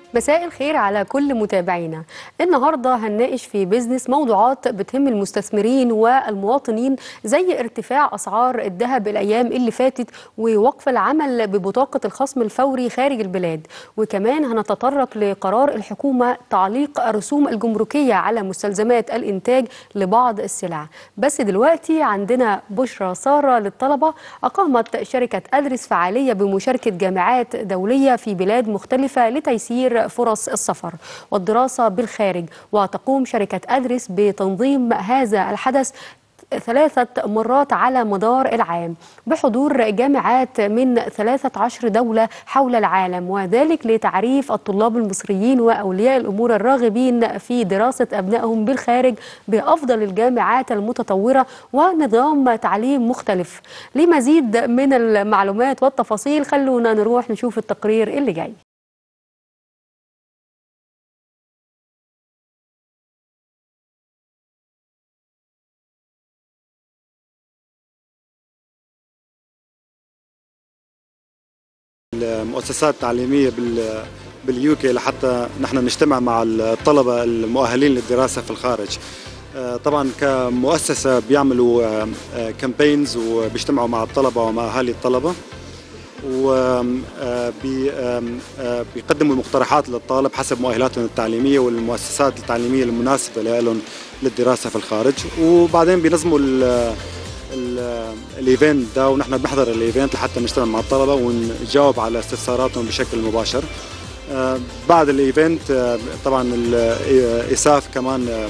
مساء الخير على كل متابعينا النهارده هنناقش في بيزنس موضوعات بتهم المستثمرين والمواطنين زي ارتفاع اسعار الذهب الايام اللي فاتت ووقف العمل ببطاقه الخصم الفوري خارج البلاد وكمان هنتطرق لقرار الحكومه تعليق الرسوم الجمركيه على مستلزمات الانتاج لبعض السلع بس دلوقتي عندنا بشرى ساره للطلبه اقامت شركه ادرس فعاليه بمشاركه جامعات دوليه في بلاد مختلفه لتيسير فرص السفر والدراسة بالخارج وتقوم شركة أدرس بتنظيم هذا الحدث ثلاثة مرات على مدار العام بحضور جامعات من 13 دولة حول العالم وذلك لتعريف الطلاب المصريين وأولياء الأمور الراغبين في دراسة أبنائهم بالخارج بأفضل الجامعات المتطورة ونظام تعليم مختلف لمزيد من المعلومات والتفاصيل خلونا نروح نشوف التقرير اللي جاي المؤسسات التعليمية بال باليوكي لحتى نحن نجتمع مع الطلبة المؤهلين للدراسة في الخارج طبعا كمؤسسة بيعملوا كامبينز وبيجتمعوا مع الطلبة ومع أهالي الطلبة وبيقدموا المقترحات للطالب حسب مؤهلاتهم التعليمية والمؤسسات التعليمية المناسبة لهم للدراسة في الخارج وبعدين بينظموا الايفنت ده ونحن بنحضر الايفنت لحتى نجتمع مع الطلبه ونجاوب على استفساراتهم بشكل مباشر بعد الايفنت طبعا الاساف كمان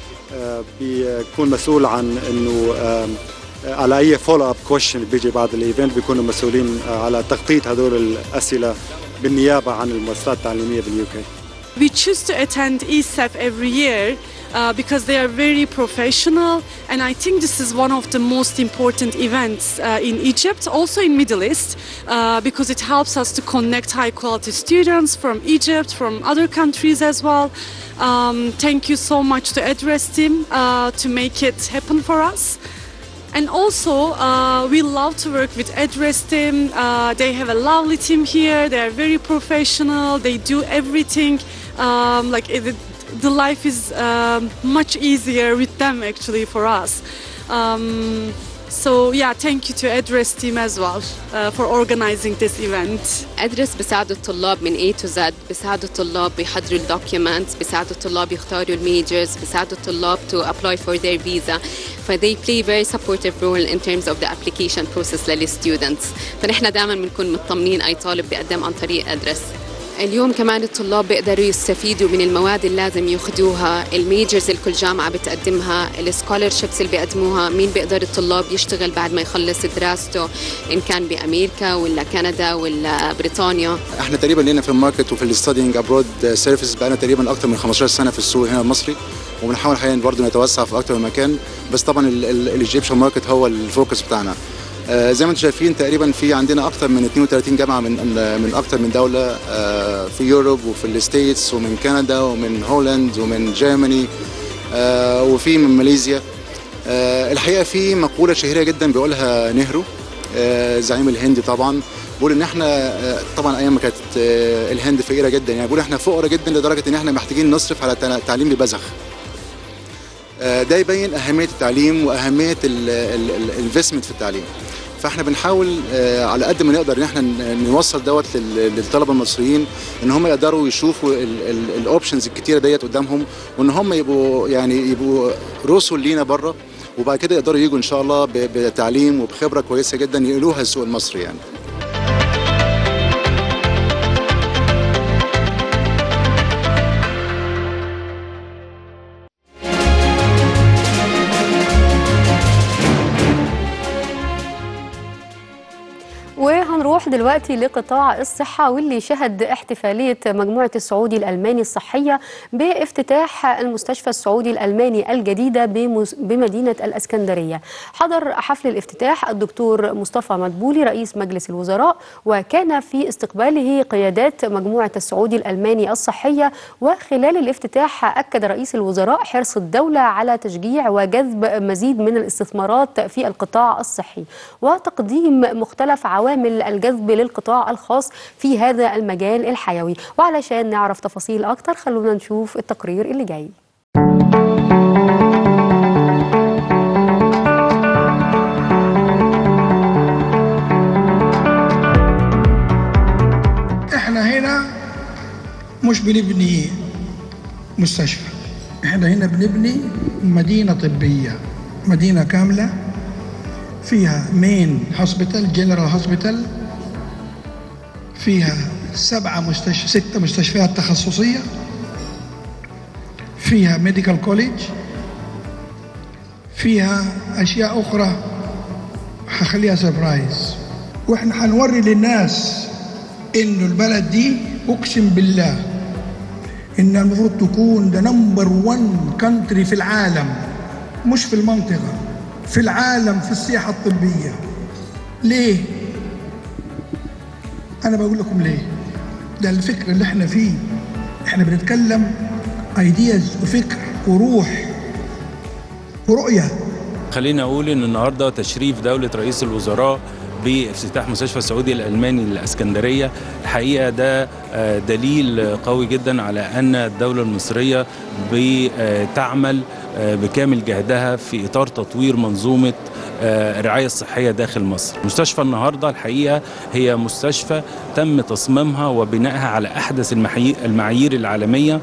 بيكون مسؤول عن انه على اي فولو اب كويشن بيجي بعد الايفنت بيكونوا مسؤولين على تغطيه هدول الاسئله بالنيابه عن المؤسسات التعليميه باليوكي We choose to attend ESAF every year uh, because they are very professional and I think this is one of the most important events uh, in Egypt, also in Middle East, uh, because it helps us to connect high quality students from Egypt, from other countries as well. Um, thank you so much to Address team to make it happen for us. And also, uh, we love to work with Address team. Uh, they have a lovely team here. They are very professional. They do everything. Um, like it, the life is um, much easier with them actually for us. Um, so yeah, thank you to Address team as well uh, for organizing this event. أدرس بساعدوا الطلاب من A to Z بساعدوا الطلاب بيحضروا الدوكيومنتس بساعدوا الطلاب يختاروا الميجرز بساعدوا الطلاب to apply for their visa ف they play very supportive role in terms of the application process للستودنتس فنحن دائما بنكون مطمنين أي طالب بيقدم عن طريق أدرس اليوم كمان الطلاب بيقدروا يستفيدوا من المواد اللي لازم ياخذوها الميجرز اللي كل جامعه بتقدمها السكولرشيبس اللي بيقدموها مين بيقدر الطلاب يشتغل بعد ما يخلص دراسته ان كان بامريكا ولا كندا ولا بريطانيا احنا تقريبا لنا في الماركت وفي الستادينج ابرود سيرفيس بقى تقريبا اكثر من 15 سنه في السوق هنا المصري وبنحاول حاليا برضه نتوسع في اكثر من مكان بس طبعا الايجيبشن ماركت هو الفوكس بتاعنا آه زي ما انتم شايفين تقريبا في عندنا اكثر من 32 جامعه من من اكثر من دوله آه في يوروب وفي الستيتس ومن كندا ومن هولند ومن جيرماني آه وفي من ماليزيا الحقيقه في مقوله شهيره جدا بيقولها نهرو زعيم الهند طبعا بيقول ان احنا طبعا ايام ما كانت الهند فقيره جدا يعني بيقول احنا فقراء جدا لدرجه ان احنا محتاجين نصرف على التعليم ببذخ ده يبين اهميه التعليم واهميه الانفستمنت في التعليم فاحنا بنحاول على قد ما نقدر ان احنا نوصل دوت للطلبه المصريين ان هم يقدروا يشوفوا الاوبشنز الكتيره ديت قدامهم وان هم يبقوا يعني يبقوا رسل لينا بره وبعد كده يقدروا يجوا ان شاء الله بتعليم وبخبره كويسه جدا ينقلوها السوق المصري يعني وهنروح دلوقتي لقطاع الصحة واللي شهد احتفالية مجموعة السعودي الألماني الصحية بافتتاح المستشفى السعودي الألماني الجديدة بمدينة الأسكندرية حضر حفل الافتتاح الدكتور مصطفى مدبولي رئيس مجلس الوزراء وكان في استقباله قيادات مجموعة السعودي الألماني الصحية وخلال الافتتاح أكد رئيس الوزراء حرص الدولة على تشجيع وجذب مزيد من الاستثمارات في القطاع الصحي وتقديم مختلف عوامل الجذب الجذب للقطاع الخاص في هذا المجال الحيوي وعلشان نعرف تفاصيل أكتر خلونا نشوف التقرير اللي جاي احنا هنا مش بنبني مستشفى احنا هنا بنبني مدينة طبية مدينة كاملة فيها مين هوسبيتال جنرال هوسبيتال فيها سبعة مستشفى ستة مستشفيات تخصصية فيها ميديكال كوليج فيها أشياء أخرى هخليها سربرايز واحنا هنوري للناس انه البلد دي اقسم بالله انها المفروض تكون ده نمبر 1 كونتري في العالم مش في المنطقه في العالم في السياحه الطبيه ليه انا بقول لكم ليه ده الفكر اللي احنا فيه احنا بنتكلم ايدياز وفكر وروح ورؤيه خليني اقول ان النهارده تشريف دوله رئيس الوزراء بافتتاح مستشفى السعودي الالماني للاسكندريه الحقيقه ده آه، دليل قوي جدا على ان الدوله المصريه بتعمل آه، بكامل جهدها في اطار تطوير منظومه آه، الرعايه الصحيه داخل مصر. مستشفى النهارده الحقيقه هي مستشفى تم تصميمها وبنائها على احدث المحي- المعايير العالميه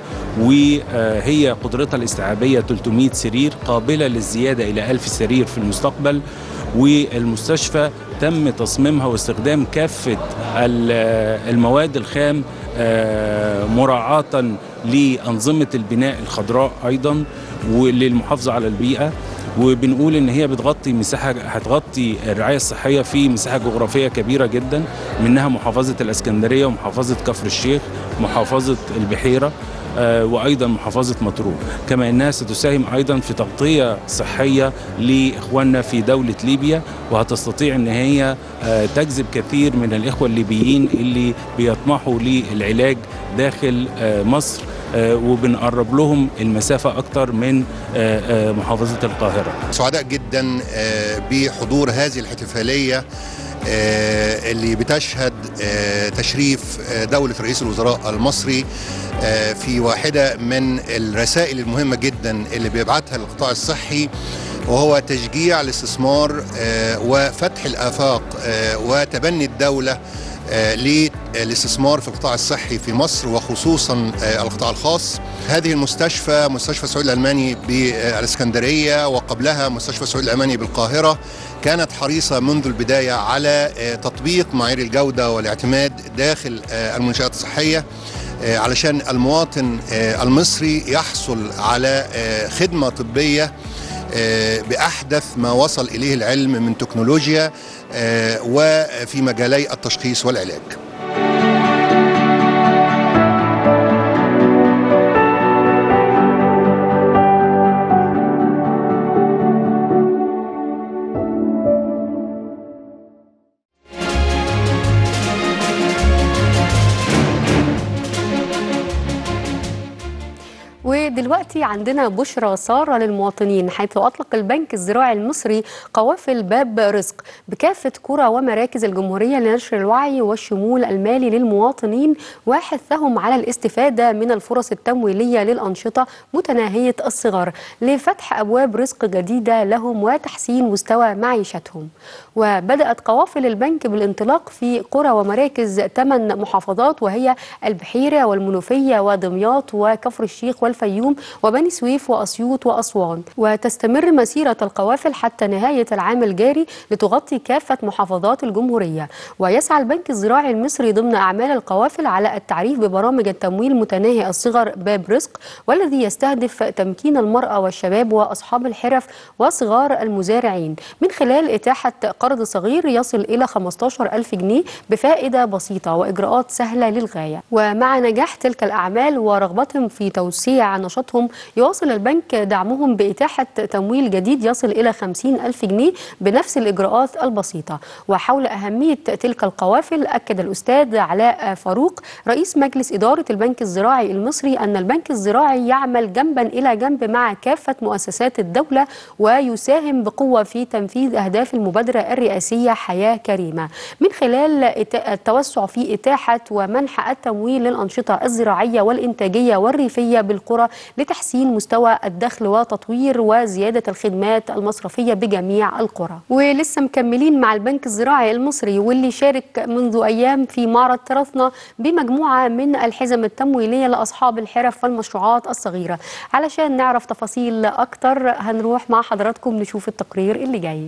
وهي قدرتها الاستيعابيه 300 سرير قابله للزياده الى 1000 سرير في المستقبل والمستشفى تم تصميمها واستخدام كافه ال- المواد الخام آه، مراعاه لانظمه البناء الخضراء ايضا وللمحافظه على البيئه وبنقول ان هي بتغطي مساحه هتغطي الرعايه الصحيه في مساحه جغرافيه كبيره جدا منها محافظه الاسكندريه ومحافظه كفر الشيخ محافظه البحيره آه، وايضا محافظه مطروح كما انها ستساهم ايضا في تغطيه صحيه لاخواننا في دوله ليبيا وهتستطيع ان هي آه، تجذب كثير من الاخوه الليبيين اللي بيطمحوا للعلاج داخل آه، مصر آه، وبنقرب لهم المسافه اكتر من آه، آه، محافظه القاهره سعداء جدا آه، بحضور هذه الاحتفاليه آه، اللي بتشهد آه، تشريف آه، دولة رئيس الوزراء المصري آه، في واحدة من الرسائل المهمة جدا اللي بيبعتها للقطاع الصحي وهو تشجيع الاستثمار آه، وفتح الآفاق آه، وتبني الدولة آه، للاستثمار في القطاع الصحي في مصر وخصوصا آه، القطاع الخاص هذه المستشفى مستشفى السعودي الألماني بالإسكندرية وقبلها مستشفى السعودي الألماني بالقاهرة كانت حريصة منذ البداية على آه، تطبيق معايير الجودة والاعتماد داخل آه، المنشآت الصحية آه، علشان المواطن آه، المصري يحصل على آه، خدمة طبية آه، بأحدث ما وصل إليه العلم من تكنولوجيا آه، وفي مجالي التشخيص والعلاج ودلوقتي عندنا بشرى سارة للمواطنين حيث أطلق البنك الزراعي المصري قوافل باب رزق بكافة قرى ومراكز الجمهورية لنشر الوعي والشمول المالي للمواطنين وحثهم على الاستفادة من الفرص التمويلية للأنشطة متناهية الصغر لفتح أبواب رزق جديدة لهم وتحسين مستوى معيشتهم وبدأت قوافل البنك بالانطلاق في قرى ومراكز ثمان محافظات وهي البحيرة والمنوفية ودمياط وكفر الشيخ والفيوم وبني سويف وأسيوط وأسوان وتستمر مسيرة القوافل حتى نهاية العام الجاري لتغطي كافة محافظات الجمهورية ويسعى البنك الزراعي المصري ضمن أعمال القوافل على التعريف ببرامج التمويل متناهي الصغر باب رزق والذي يستهدف تمكين المرأة والشباب وأصحاب الحرف وصغار المزارعين من خلال إتاحة قرض صغير يصل إلى 15 ألف جنيه بفائدة بسيطة وإجراءات سهلة للغاية ومع نجاح تلك الأعمال ورغبتهم في توسيع نشاط نشاطهم يواصل البنك دعمهم بإتاحة تمويل جديد يصل إلى 50 ألف جنيه بنفس الإجراءات البسيطة وحول أهمية تلك القوافل أكد الأستاذ علاء فاروق رئيس مجلس إدارة البنك الزراعي المصري أن البنك الزراعي يعمل جنبا إلى جنب مع كافة مؤسسات الدولة ويساهم بقوة في تنفيذ أهداف المبادرة الرئاسية حياة كريمة من خلال التوسع في إتاحة ومنح التمويل للأنشطة الزراعية والإنتاجية والريفية بالقرى لتحسين مستوى الدخل وتطوير وزيادة الخدمات المصرفية بجميع القرى ولسه مكملين مع البنك الزراعي المصري واللي شارك منذ أيام في معرض تراثنا بمجموعة من الحزم التمويلية لأصحاب الحرف والمشروعات الصغيرة علشان نعرف تفاصيل أكتر هنروح مع حضراتكم نشوف التقرير اللي جاي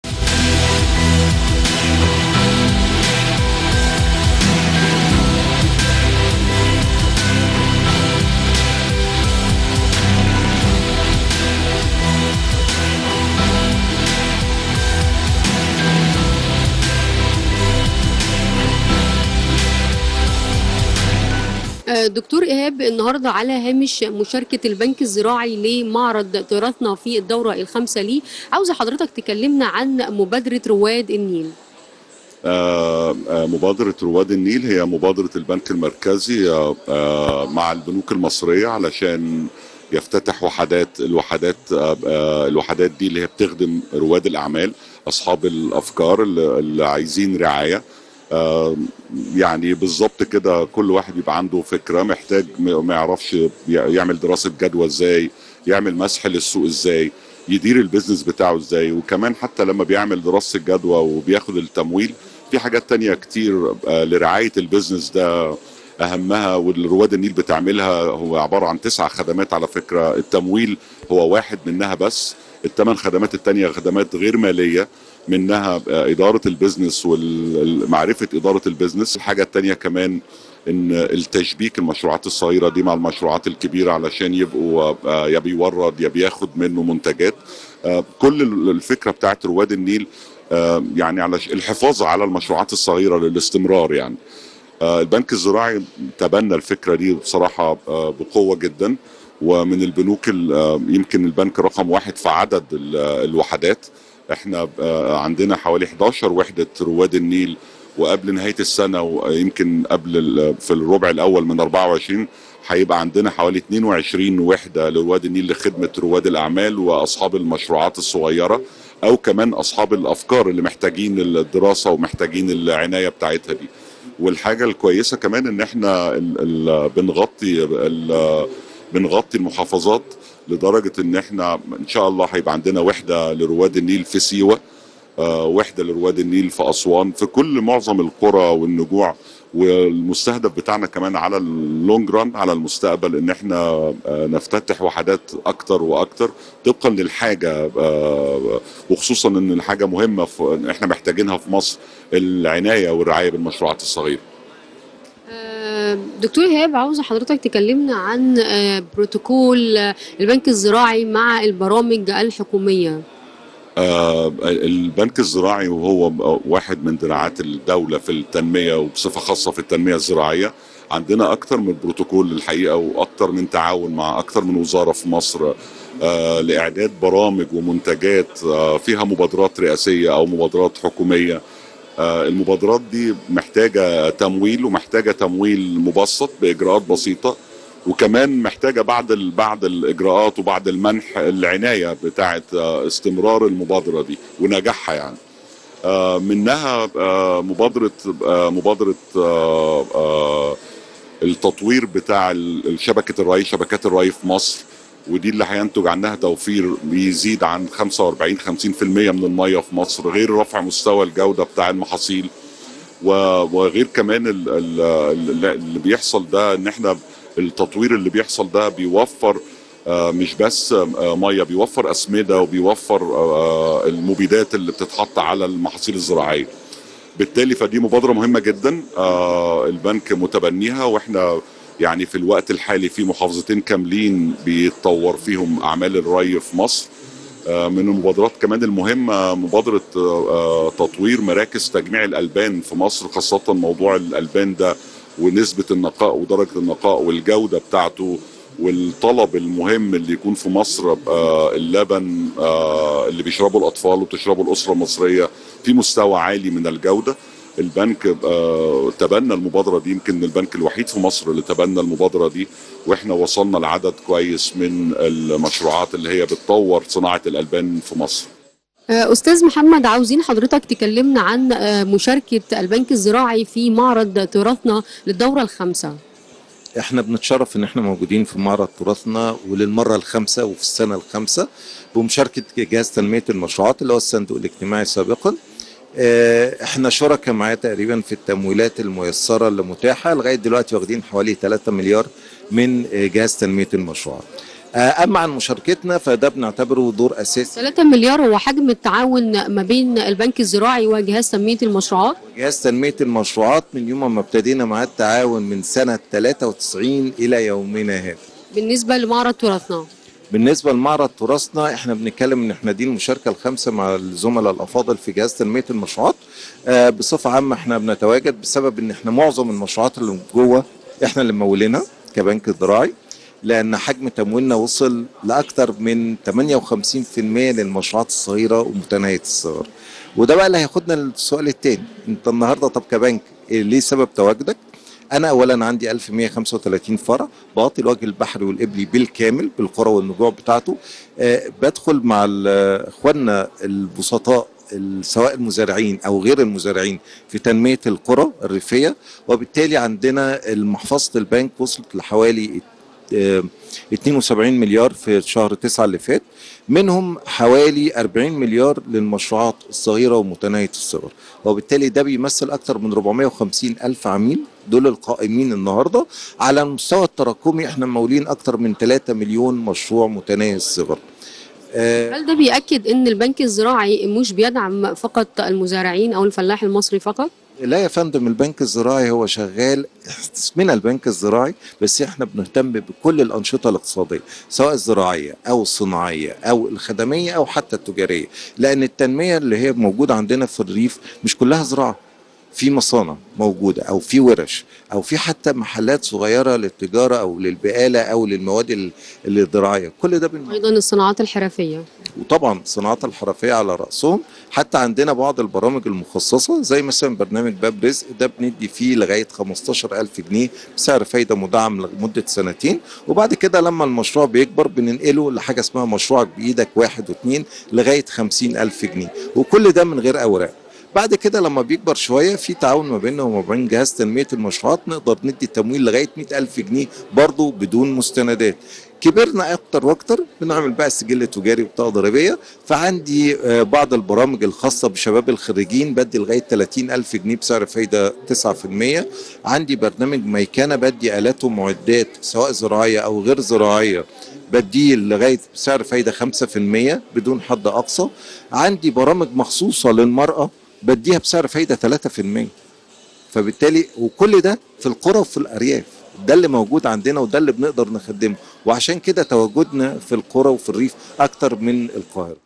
دكتور إيهاب النهارده على هامش مشاركة البنك الزراعي لمعرض تراثنا في الدورة الخامسة ليه عاوزة حضرتك تكلمنا عن مبادرة رواد النيل آه، آه، مبادرة رواد النيل هي مبادرة البنك المركزي آه، آه، مع البنوك المصرية علشان يفتتح وحدات الوحدات آه، آه، الوحدات دي اللي هي بتخدم رواد الأعمال أصحاب الأفكار اللي اللي عايزين رعاية آه، يعني بالظبط كده كل واحد يبقى عنده فكرة محتاج ما ما يعرفش يعمل دراسة جدوى ازاي يعمل مسح للسوق ازاي يدير البيزنس بتاعه ازاي وكمان حتى لما بيعمل دراسة جدوى وبياخد التمويل في حاجات تانية كتير آه، لرعاية البيزنس ده أهمها والرواد النيل بتعملها هو عبارة عن تسع خدمات على فكرة التمويل هو واحد منها بس الثمان خدمات التانية خدمات غير مالية منها آه، إدارة البيزنس ومعرفة إدارة البيزنس الحاجة التانية كمان ان التشبيك المشروعات الصغيره دي مع المشروعات الكبيره علشان يبقوا آه، يا بيورد يا بياخد منه منتجات آه، كل الفكره بتاعت رواد النيل آه، يعني على الحفاظ على المشروعات الصغيره للاستمرار يعني آه، البنك الزراعي تبنى الفكره دي بصراحه آه، بقوه جدا ومن البنوك ال- آه، يمكن البنك رقم واحد في عدد ال- آه، الوحدات احنا آه، عندنا حوالي 11 وحده رواد النيل وقبل نهايه السنه ويمكن قبل ال- في الربع الاول من 24 هيبقى عندنا حوالي 22 وحده لرواد النيل لخدمه رواد الاعمال واصحاب المشروعات الصغيره او كمان اصحاب الافكار اللي محتاجين الدراسه ومحتاجين العنايه بتاعتها دي والحاجه الكويسه كمان ان احنا ال ال بنغطي ال بنغطي المحافظات لدرجه ان احنا ان شاء الله هيبقى عندنا وحده لرواد النيل في سيوه آه، وحده لرواد النيل في اسوان في كل معظم القرى والنجوع والمستهدف بتاعنا كمان على اللونج ران على المستقبل ان احنا آه، نفتتح وحدات اكتر واكتر طبقا للحاجه آه، وخصوصا ان الحاجه مهمه في إن احنا محتاجينها في مصر العنايه والرعايه بالمشروعات الصغيره آه، دكتور إيهاب عاوزة حضرتك تكلمنا عن آه، بروتوكول آه، البنك الزراعي مع البرامج الحكومية آه، البنك الزراعي وهو واحد من دراعات الدولة في التنمية وبصفة خاصة في التنمية الزراعية عندنا أكتر من بروتوكول الحقيقة وأكتر من تعاون مع أكتر من وزارة في مصر آه، لإعداد برامج ومنتجات آه، فيها مبادرات رئاسية أو مبادرات حكومية آه، المبادرات دي محتاجة تمويل ومحتاجة تمويل مبسط بإجراءات بسيطة وكمان محتاجة بعد ال- بعد الإجراءات وبعد المنح العناية بتاعة آه، استمرار المبادرة دي ونجاحها يعني آه، منها آه، مبادرة آه، مبادرة آه، آه، التطوير بتاع ال- شبكة الري شبكات الري في مصر ودي اللي هينتج عنها توفير بيزيد عن 45 50% من المية في مصر غير رفع مستوى الجودة بتاع المحاصيل و- وغير كمان ال- ال- ال- اللي بيحصل ده ان احنا التطوير اللي بيحصل ده بيوفر آه، مش بس آه، ميه بيوفر اسمده وبيوفر آه، المبيدات اللي بتتحط على المحاصيل الزراعيه بالتالي فدي مبادره مهمه جدا آه، البنك متبنيها واحنا يعني في الوقت الحالي في محافظتين كاملين بيتطور فيهم اعمال الري في مصر آه، من المبادرات كمان المهمة مبادرة آه، آه، تطوير مراكز تجميع الألبان في مصر خاصة موضوع الألبان ده ونسبة النقاء ودرجة النقاء والجودة بتاعته والطلب المهم اللي يكون في مصر آه، اللبن آه، اللي بيشربه الاطفال وبتشربه الاسره المصريه في مستوى عالي من الجوده البنك آه، تبنى المبادره دي يمكن البنك الوحيد في مصر اللي تبنى المبادره دي واحنا وصلنا لعدد كويس من المشروعات اللي هي بتطور صناعه الالبان في مصر آه، أستاذ محمد عاوزين حضرتك تكلمنا عن آه، مشاركة البنك الزراعي في معرض تراثنا للدورة الخامسة احنا بنتشرف ان احنا موجودين في معرض تراثنا وللمره الخامسه وفي السنه الخامسه بمشاركه جهاز تنميه المشروعات اللي هو الصندوق الاجتماعي سابقا اه، احنا شركاء معاه تقريبا في التمويلات الميسره اللي متاحه لغايه دلوقتي واخدين حوالي 3 مليار من اه، جهاز تنميه المشروعات اه، اما عن مشاركتنا فده بنعتبره دور اساسي 3 مليار هو حجم التعاون ما بين البنك الزراعي وجهاز تنمية المشروعات جهاز تنميه المشروعات من يوم ما ابتدينا معاه التعاون من سنه 93 الى يومنا هذا بالنسبة لمعرض تراثنا بالنسبه لمعرض تراثنا احنا بنتكلم ان احنا دي المشاركه الخامسه مع الزملاء الافاضل في جهاز تنميه المشروعات آه بصفه عامه احنا بنتواجد بسبب ان احنا معظم المشروعات اللي جوه احنا اللي مولينها كبنك زراعي لان حجم تمويلنا وصل لاكثر من 58% للمشروعات الصغيره ومتناهيه الصغر وده بقى اللي هياخدنا للسؤال الثاني انت النهارده طب كبنك إيه ليه سبب تواجدك انا اولا عندي 1135 فرع بغطي الوجه البحري والقبلي بالكامل بالقرى والنجوع بتاعته آه بدخل مع ال- اخواننا البسطاء ال- سواء المزارعين او غير المزارعين في تنميه القرى الريفيه وبالتالي عندنا محفظه البنك وصلت لحوالي آه، 72 مليار في شهر 9 اللي فات منهم حوالي 40 مليار للمشروعات الصغيره ومتناهيه الصغر وبالتالي ده بيمثل اكثر من 450 الف عميل دول القائمين النهارده على المستوى التراكمي احنا مولين اكثر من 3 مليون مشروع متناهي الصغر آه، هل ده بيأكد أن البنك الزراعي مش بيدعم فقط المزارعين أو الفلاح المصري فقط؟ لا يا فندم البنك الزراعي هو شغال اسمنا البنك الزراعي بس احنا بنهتم بكل الانشطه الاقتصاديه سواء الزراعيه او الصناعيه او الخدميه او حتى التجاريه لان التنميه اللي هي موجوده عندنا في الريف مش كلها زراعه في مصانع موجوده او في ورش او في حتى محلات صغيره للتجاره او للبقاله او للمواد ال- الزراعيه كل ده بن... أيضا الصناعات الحرفية وطبعا الصناعات الحرفيه على راسهم حتى عندنا بعض البرامج المخصصه زي مثلا برنامج باب رزق ده بندي فيه لغايه 15000 جنيه بسعر فايده مدعم لمده سنتين وبعد كده لما المشروع بيكبر بننقله لحاجه اسمها مشروعك بايدك واحد واثنين لغايه 50000 جنيه وكل ده من غير اوراق بعد كده لما بيكبر شويه في تعاون ما بيننا وما بين جهاز تنميه المشروعات نقدر ندي تمويل لغايه 100000 جنيه برضه بدون مستندات كبرنا اكتر واكتر بنعمل بقى سجل تجاري وبطاقه ضريبيه فعندي آه، بعض البرامج الخاصه بشباب الخريجين بدي لغايه 30000 جنيه بسعر فايده 9% عندي برنامج ميكنه بدي الات ومعدات سواء زراعيه او غير زراعيه بديه لغايه سعر فايده 5% بدون حد اقصى عندي برامج مخصوصه للمراه بديها بسعر فايده 3% فبالتالي وكل ده في القرى وفي الارياف ده اللي موجود عندنا وده اللي بنقدر نخدمه وعشان كده تواجدنا في القرى وفي الريف اكتر من القاهره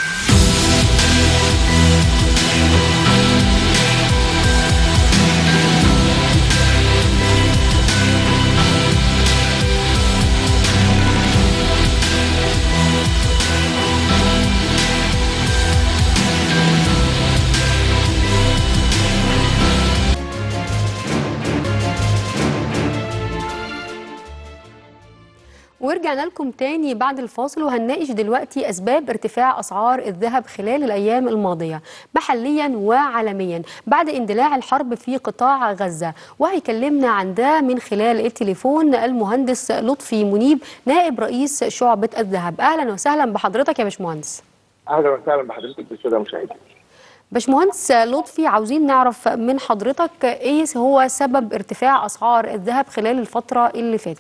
ورجعنا لكم تاني بعد الفاصل وهنناقش دلوقتي أسباب ارتفاع أسعار الذهب خلال الأيام الماضية محليا وعالميا بعد اندلاع الحرب في قطاع غزة وهيكلمنا عن ده من خلال التليفون المهندس لطفي منيب نائب رئيس شعبة الذهب أهلا وسهلا بحضرتك يا باشمهندس اهلا وسهلا بحضرتك بالساده المشاهدين باشمهندس لطفي عاوزين نعرف من حضرتك ايه هو سبب ارتفاع اسعار الذهب خلال الفتره اللي فاتت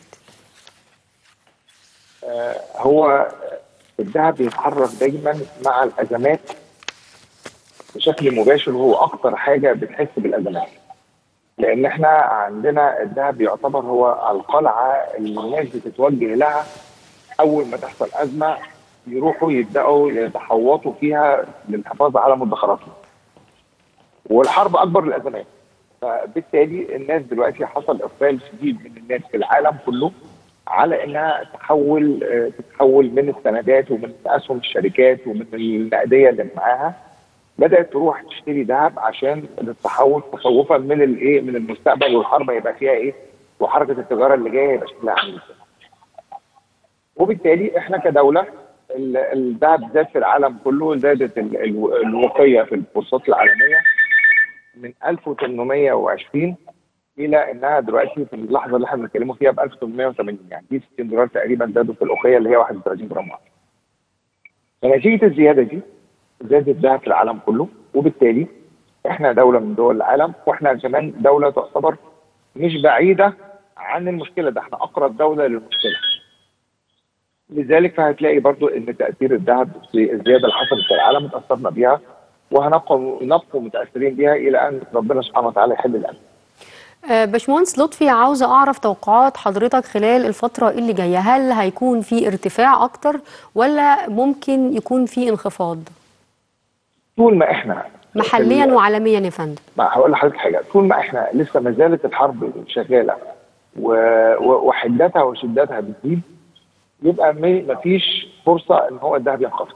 آه، هو الذهب بيتحرك دايما مع الازمات بشكل مباشر وهو اكتر حاجه بتحس بالازمات لان احنا عندنا الذهب يعتبر هو القلعه اللي الناس بتتوجه لها اول ما تحصل ازمه يروحوا يبداوا يتحوطوا فيها للحفاظ على مدخراتهم والحرب اكبر الازمات فبالتالي الناس دلوقتي حصل اقبال شديد من الناس في العالم كله على انها تحول آه، تتحول من السندات ومن اسهم الشركات ومن النقديه اللي معاها بدات تروح تشتري ذهب عشان التحول تخوفا من الايه من المستقبل والحرب هيبقى فيها ايه وحركه التجاره اللي جايه هيبقى شكلها عامل ازاي. وبالتالي احنا كدوله ال- الذهب زاد في العالم كله زادت ال- ال- الوقيه في البورصات العالميه من 1820 الى انها دلوقتي في اللحظه اللي احنا بنتكلموا فيها ب 1880 يعني دي 60 دولار تقريبا زادوا في الاوقيه اللي هي 31 جرام واحد. فنتيجه الزياده دي زاد الذهب في العالم كله وبالتالي احنا دوله من دول العالم واحنا كمان دوله تعتبر مش بعيده عن المشكله ده احنا اقرب دوله للمشكله. لذلك فهتلاقي برضو ان تاثير الذهب في الزياده اللي حصلت في العالم اتاثرنا بيها وهنبقى نبقى متاثرين بيها الى ان ربنا سبحانه وتعالى يحل الامر. آه، باشمهندس لطفي عاوزة أعرف توقعات حضرتك خلال الفترة اللي جاية هل هيكون في ارتفاع أكتر ولا ممكن يكون في انخفاض طول ما احنا محليا وعالميا يا فندم ما هقول لحضرتك حاجه طول ما احنا لسه ما زالت الحرب شغاله و... و... وحدتها وشدتها بتزيد يبقى ما فيش فرصه ان هو الذهب ينخفض.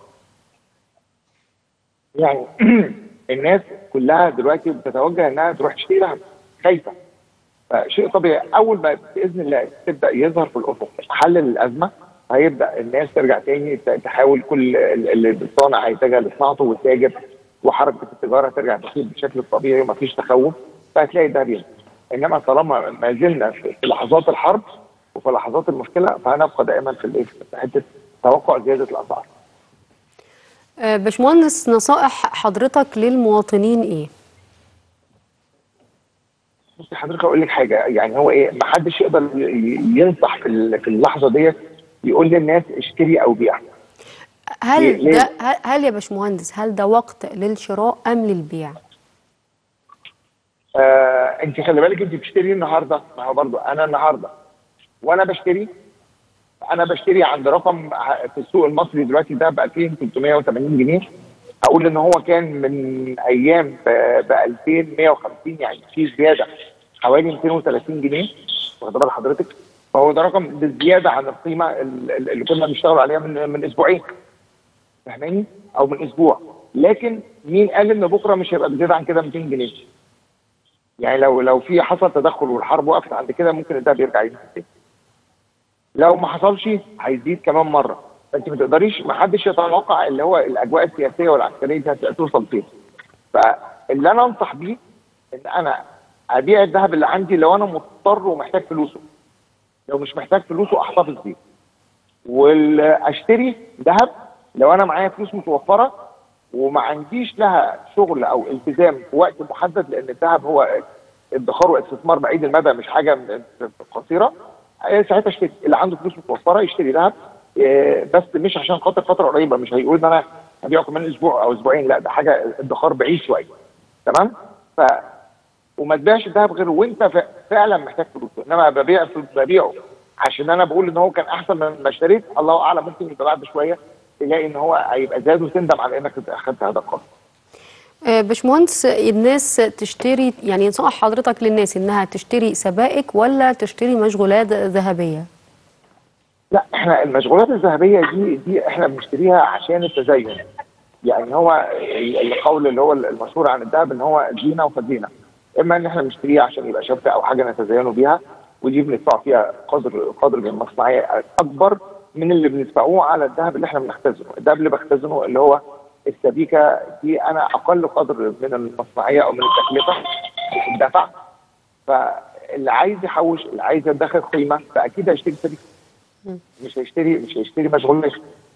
يعني الناس كلها دلوقتي بتتوجه انها تروح تشتري ذهب خايفه فشيء طبيعي اول ما باذن الله تبدا يظهر في الافق حل للازمه هيبدا الناس ترجع تاني ت- تحاول كل ال- اللي الصانع هيتجه لصناعته والتاجر وحركه التجاره ترجع تسير بشكل طبيعي ومفيش تخوف فهتلاقي ده بينزل انما طالما ما زلنا في في لحظات الحرب وفي لحظات المشكله فهنبقى دائما في الايه في حته توقع زياده الاسعار آه، باشمهندس نصائح حضرتك للمواطنين إيه؟ بصي حضرتك اقول لك حاجه يعني هو ايه ما حدش يقدر ي- ي- ينصح في ال- في اللحظه ديت يقول للناس اشتري او بيع ليه- هل ليه؟ ده هل- هل يا باشمهندس هل ده وقت للشراء أم للبيع؟ آه انت خلي بالك انت بتشتري النهارده ما هو برضو انا النهارده وانا بشتري انا بشتري عند رقم ع- في السوق المصري دلوقتي ده ب 2380 جنيه اقول ان هو كان من ايام ب 2150 يعني في زياده حوالي 230 جنيه واخد بال حضرتك فهو ده رقم بالزياده عن القيمه ال- ال- اللي كنا بنشتغل عليها من من اسبوعين فاهماني او من اسبوع لكن مين قال ان بكره مش هيبقى بزياده عن كده 200 جنيه يعني لو لو في حصل تدخل والحرب وقفت عند كده ممكن الدهب يرجع يزيد تاني. لو ما حصلش هيزيد كمان مره فانت ما تقدريش ما حدش يتوقع اللي هو الاجواء السياسيه والعسكريه دي هتوصل فين فاللي انا انصح بيه ان انا ابيع الذهب اللي عندي لو انا مضطر ومحتاج فلوسه لو مش محتاج فلوسه احتفظ بيه واشتري ذهب لو انا معايا فلوس متوفره وما عنديش لها شغل او التزام في وقت محدد لان الذهب هو ادخار واستثمار بعيد المدى مش حاجه م- قصيره آه، ساعتها اشتري اللي عنده فلوس متوفره يشتري ذهب آه، بس مش عشان خاطر فتره قريبه مش هيقول ان انا هبيعه كمان اسبوع او اسبوعين لا ده حاجه ادخار بعيد شويه تمام ف وما تبيعش الذهب غير وانت ف- فعلا محتاج فلوسه انما ببيع ببيعه عشان انا بقول ان هو كان احسن من ما اشتريت الله اعلم ممكن يبقى بعد شويه تلاقي ان هو هيبقى زاد وتندم على انك اخذت هذا القرار آه، باشمهندس الناس تشتري يعني ينصح حضرتك للناس إنها تشتري سبائك ولا تشتري مشغولات ذهبية؟ لا احنا المشغولات الذهبيه دي دي احنا بنشتريها عشان التزين يعني هو ال- القول اللي هو المشهور عن الذهب ان هو زينه وفزينه اما ان احنا بنشتريها عشان يبقى شبكه او حاجه نتزينوا بيها ودي بندفع فيها قدر قدر من المصنعيه اكبر من اللي بندفعوه على الذهب اللي احنا بنختزنه، الذهب اللي بختزنه اللي هو السبيكه دي انا اقل قدر من المصنعيه او من التكلفه في الدفع فاللي عايز يحوش اللي عايز يدخر قيمه فاكيد هيشتري سبيكه مش هيشتري مش هيشتري مشغولات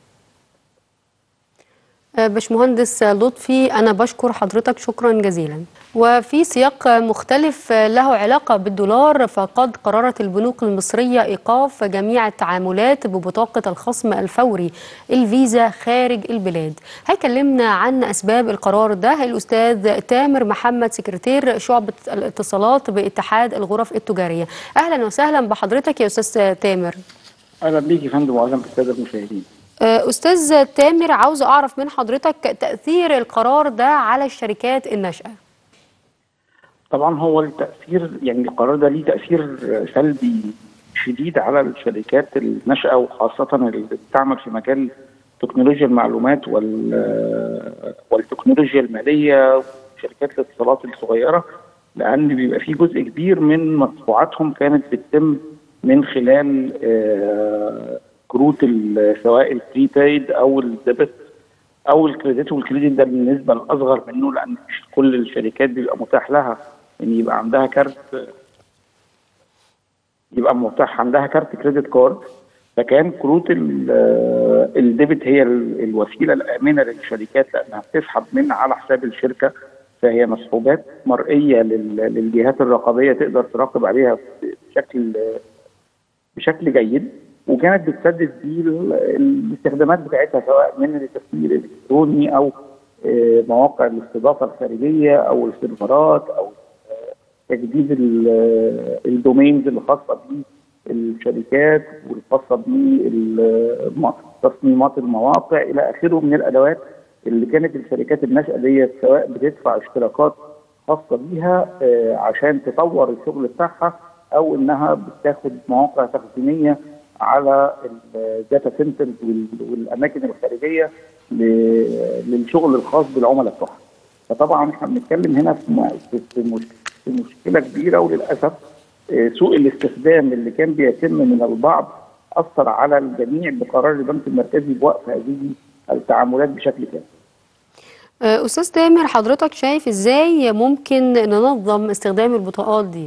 آه، باشمهندس لطفي أنا بشكر حضرتك شكرا جزيلا وفي سياق مختلف آه، له علاقة بالدولار فقد قررت البنوك المصرية إيقاف جميع التعاملات ببطاقة الخصم الفوري الفيزا خارج البلاد هيكلمنا عن أسباب القرار ده الأستاذ تامر محمد سكرتير شعبة الاتصالات باتحاد الغرف التجارية أهلا وسهلا بحضرتك يا أستاذ تامر اهلا بيك يا فندم واهلا بالساده المشاهدين آه، أستاذ تامر عاوز أعرف من حضرتك تأثير القرار ده على الشركات الناشئة طبعا هو التاثير يعني القرار ده ليه تاثير سلبي شديد على الشركات الناشئه وخاصه اللي بتعمل في مجال تكنولوجيا المعلومات وال والتكنولوجيا الماليه وشركات الاتصالات الصغيره لان بيبقى في جزء كبير من مدفوعاتهم كانت بتتم من خلال آه، كروت ال- سواء البريبايد او الديبت او الكريدت والكريدت ده بالنسبه الاصغر منه لان مش كل الشركات بيبقى متاح لها ان يبقى عندها كارت يبقى متاح عندها كارت كريدت كارد فكان كروت ال- الديبت هي ال- الوسيله الامنه للشركات لانها بتسحب من على حساب الشركه فهي مسحوبات مرئيه لل- للجهات الرقابيه تقدر تراقب عليها بشكل بشكل جيد وكانت بتسدد بيه ال- الاستخدامات بتاعتها سواء من التسويق الالكتروني او آه، مواقع الاستضافه الخارجيه او السيرفرات او آه، تجديد ال- الدومينز الخاصه بالشركات والخاصه بتصميمات المواقع الى اخره من الادوات اللي كانت الشركات الناشئه ديت سواء بتدفع اشتراكات خاصه بيها آه، عشان تطور الشغل بتاعها او انها بتاخد مواقع تخزينيه على الداتا سنترز والاماكن الخارجيه ل- للشغل الخاص بالعملاء بتوعها. فطبعا احنا بنتكلم هنا في م- في- في مش- في مشكله كبيره وللاسف آه، سوء الاستخدام اللي كان بيتم من البعض اثر على الجميع بقرار البنك المركزي بوقف هذه التعاملات بشكل كامل. آه، أستاذ تامر حضرتك شايف إزاي ممكن ننظم استخدام البطاقات دي؟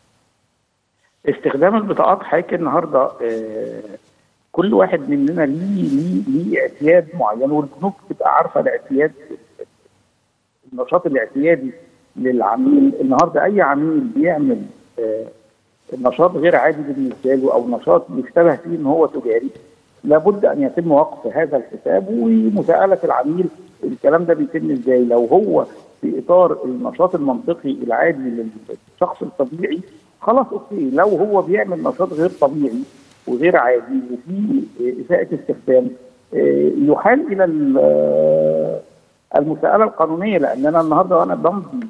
استخدام البطاقات حضرتك النهارده آه، كل واحد مننا ليه ليه ليه اعتياد معين والبنوك بتبقى عارفه الاعتياد النشاط الاعتيادي للعميل النهارده اي عميل بيعمل آه، نشاط غير عادي بالنسبه له او نشاط بيشتبه فيه ان هو تجاري لابد ان يتم وقف هذا الحساب ومساءله العميل الكلام ده بيتم ازاي لو هو في اطار النشاط المنطقي العادي للشخص الطبيعي خلاص اوكي لو هو بيعمل نشاط غير طبيعي وغير عادي وفي اساءه استخدام آه، يحال الى ال- آه، المساءله القانونيه لان انا النهارده وانا بمضي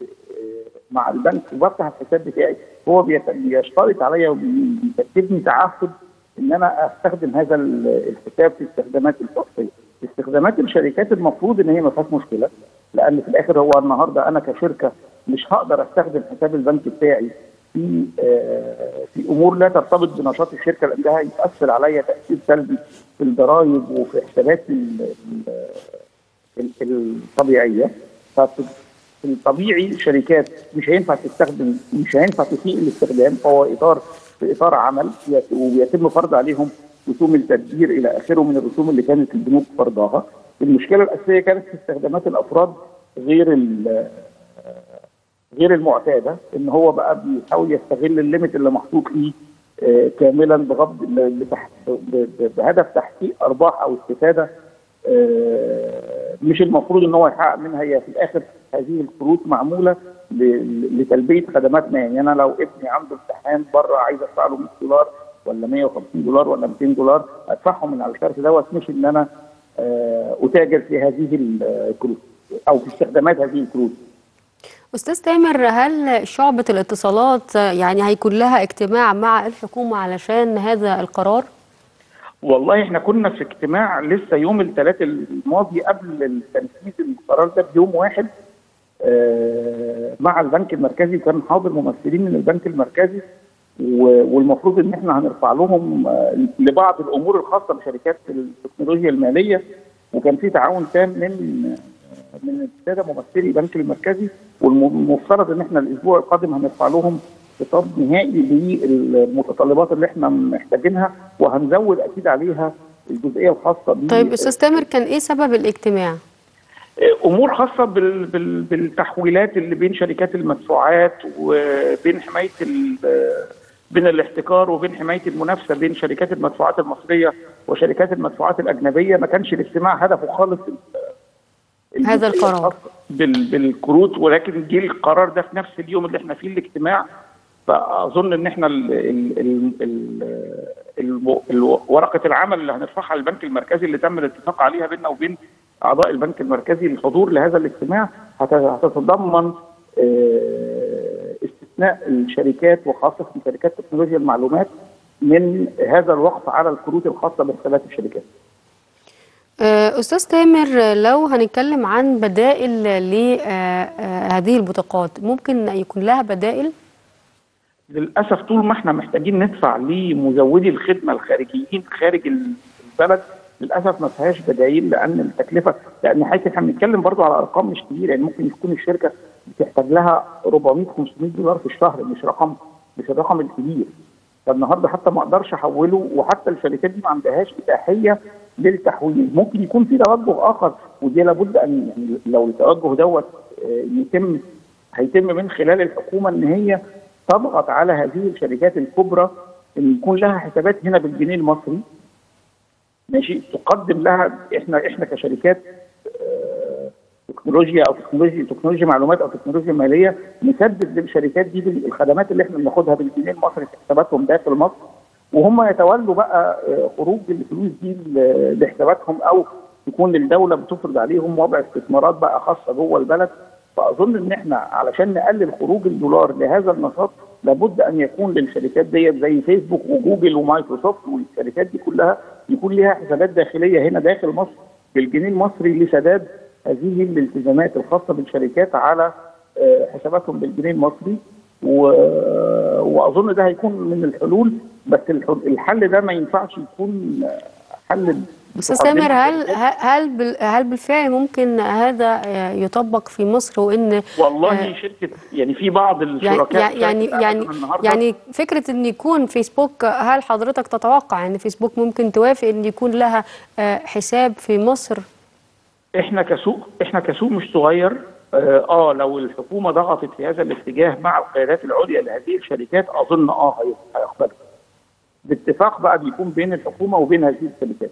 مع البنك وبفتح الحساب بتاعي هو بيت- بيشترط عليا وبيكتبني تعهد ان انا استخدم هذا ال- الحساب في استخداماتي الشخصيه. استخدامات الشركات المفروض ان هي ما فيهاش مشكله لان في الاخر هو النهارده انا كشركه مش هقدر استخدم حساب البنك بتاعي في آه، في امور لا ترتبط بنشاط الشركه لان ده هيؤثر عليا تاثير سلبي في الضرائب وفي حساباتي ال- ال- ال- الطبيعيه ففي في الطبيعي شركات مش هينفع تستخدم مش هينفع تسيء الاستخدام فهو اطار في اطار عمل يت- وبيتم فرض عليهم رسوم التدبير الى اخره من الرسوم اللي كانت البنوك فرضاها المشكله الاساسيه كانت في استخدامات الافراد غير ال- غير المعتاده ان هو بقى بيحاول يستغل الليمت اللي محطوط ليه آه، كاملا بغض ل- لتح- ب- ب- بهدف تحقيق ارباح او استفاده آه، مش المفروض ان هو يحقق منها هي في الاخر هذه الكروت معموله ل- لتلبيه خدمات ما يعني انا لو ابني عنده امتحان بره عايز ادفع له 100 دولار ولا 150 دولار ولا 200 دولار ادفعهم من على الكارت دوت مش ان انا آه، اتاجر في هذه الكروت او في استخدامات هذه الكروت أستاذ تامر هل شعبة الاتصالات آه، يعني هيكون لها اجتماع مع الحكومة علشان هذا القرار؟ والله احنا كنا في اجتماع لسه يوم الثلاث الماضي قبل تنفيذ القرار ده بيوم واحد آه، مع البنك المركزي وكان حاضر ممثلين من البنك المركزي و- والمفروض ان احنا هنرفع لهم آه، لبعض الامور الخاصه بشركات التكنولوجيا الماليه وكان في تعاون تام من من الساده ممثلي البنك المركزي والمفترض ان احنا الاسبوع القادم هنرفع لهم خطاب نهائي للمتطلبات اللي احنا محتاجينها وهنزود اكيد عليها الجزئيه الخاصه ب طيب أستاذ تامر كان إيه سبب الاجتماع؟ امور خاصه بال بال بالتحويلات اللي بين شركات المدفوعات وبين حمايه ال- بين الاحتكار وبين حمايه المنافسه بين شركات المدفوعات المصريه وشركات المدفوعات الاجنبيه ما كانش الاجتماع هدفه خالص ال- هذا الجزئية القرار. الخاصة بال بالكروت ولكن جه القرار ده في نفس اليوم اللي احنا فيه الاجتماع فاظن ان احنا ال ال ال ال ال ال ورقه العمل اللي هنرفعها للبنك المركزي اللي تم الاتفاق عليها بيننا وبين اعضاء البنك المركزي للحضور لهذا الاجتماع هت- هتتضمن آه، استثناء الشركات وخاصه شركات تكنولوجيا المعلومات من هذا الوقف على الكروت الخاصه بحسابات الشركات. آه، أستاذ تامر لو هنتكلم عن بدائل لهذه البطاقات ممكن يكون لها بدائل؟ للاسف طول ما احنا محتاجين ندفع لمزودي الخدمه الخارجيين خارج البلد للاسف ما فيهاش بدائل لان التكلفه لان حضرتك احنا بنتكلم برضو على ارقام مش كبيره يعني ممكن يكون الشركه بتحتاج لها 400 500 دولار في الشهر مش رقم مش الرقم الكبير فالنهارده حتى ما اقدرش احوله وحتى الشركات دي ما عندهاش اتاحيه للتحويل ممكن يكون في توجه اخر ودي لابد ان يعني لو التوجه دوت آه، يتم هيتم من خلال الحكومه ان هي تضغط على هذه الشركات الكبرى ان يكون لها حسابات هنا بالجنيه المصري ماشي تقدم لها احنا احنا كشركات آه، تكنولوجيا او تكنولوجيا تكنولوجيا معلومات او تكنولوجيا ماليه نسدد للشركات دي الخدمات اللي احنا بناخدها بالجنيه المصري في حساباتهم داخل مصر وهم يتولوا بقى آه، خروج الفلوس دي ل- لحساباتهم او يكون الدوله بتفرض عليهم وضع استثمارات بقى خاصه جوه البلد فاظن ان احنا علشان نقلل خروج الدولار لهذا النشاط لابد ان يكون للشركات ديت زي فيسبوك وجوجل ومايكروسوفت والشركات دي كلها يكون ليها حسابات داخليه هنا داخل مصر بالجنيه المصري لسداد هذه الالتزامات الخاصه بالشركات على آه، حساباتهم بالجنيه المصري و... واظن ده هيكون من الحلول بس الح- الحل ده ما ينفعش يكون آه، حل أستاذ مقدمة تامر هل الشركات. هل بال- هل بالفعل ممكن هذا آه، يطبق في مصر وإن والله آه، شركه يعني في بعض يعني الشركاء يعني شركة يعني أمازون النهاردة يعني فكرة إن يكون فيسبوك هل حضرتك تتوقع إن فيسبوك ممكن توافق إن يكون لها آه، حساب في مصر؟ احنا كسوق احنا كسوق مش صغير اه آه، لو الحكومه ضغطت في هذا الاتجاه مع القيادات العليا لهذه الشركات اظن اه هي- هيقبلوا باتفاق بقى بيكون بين الحكومه وبين هذه الشركات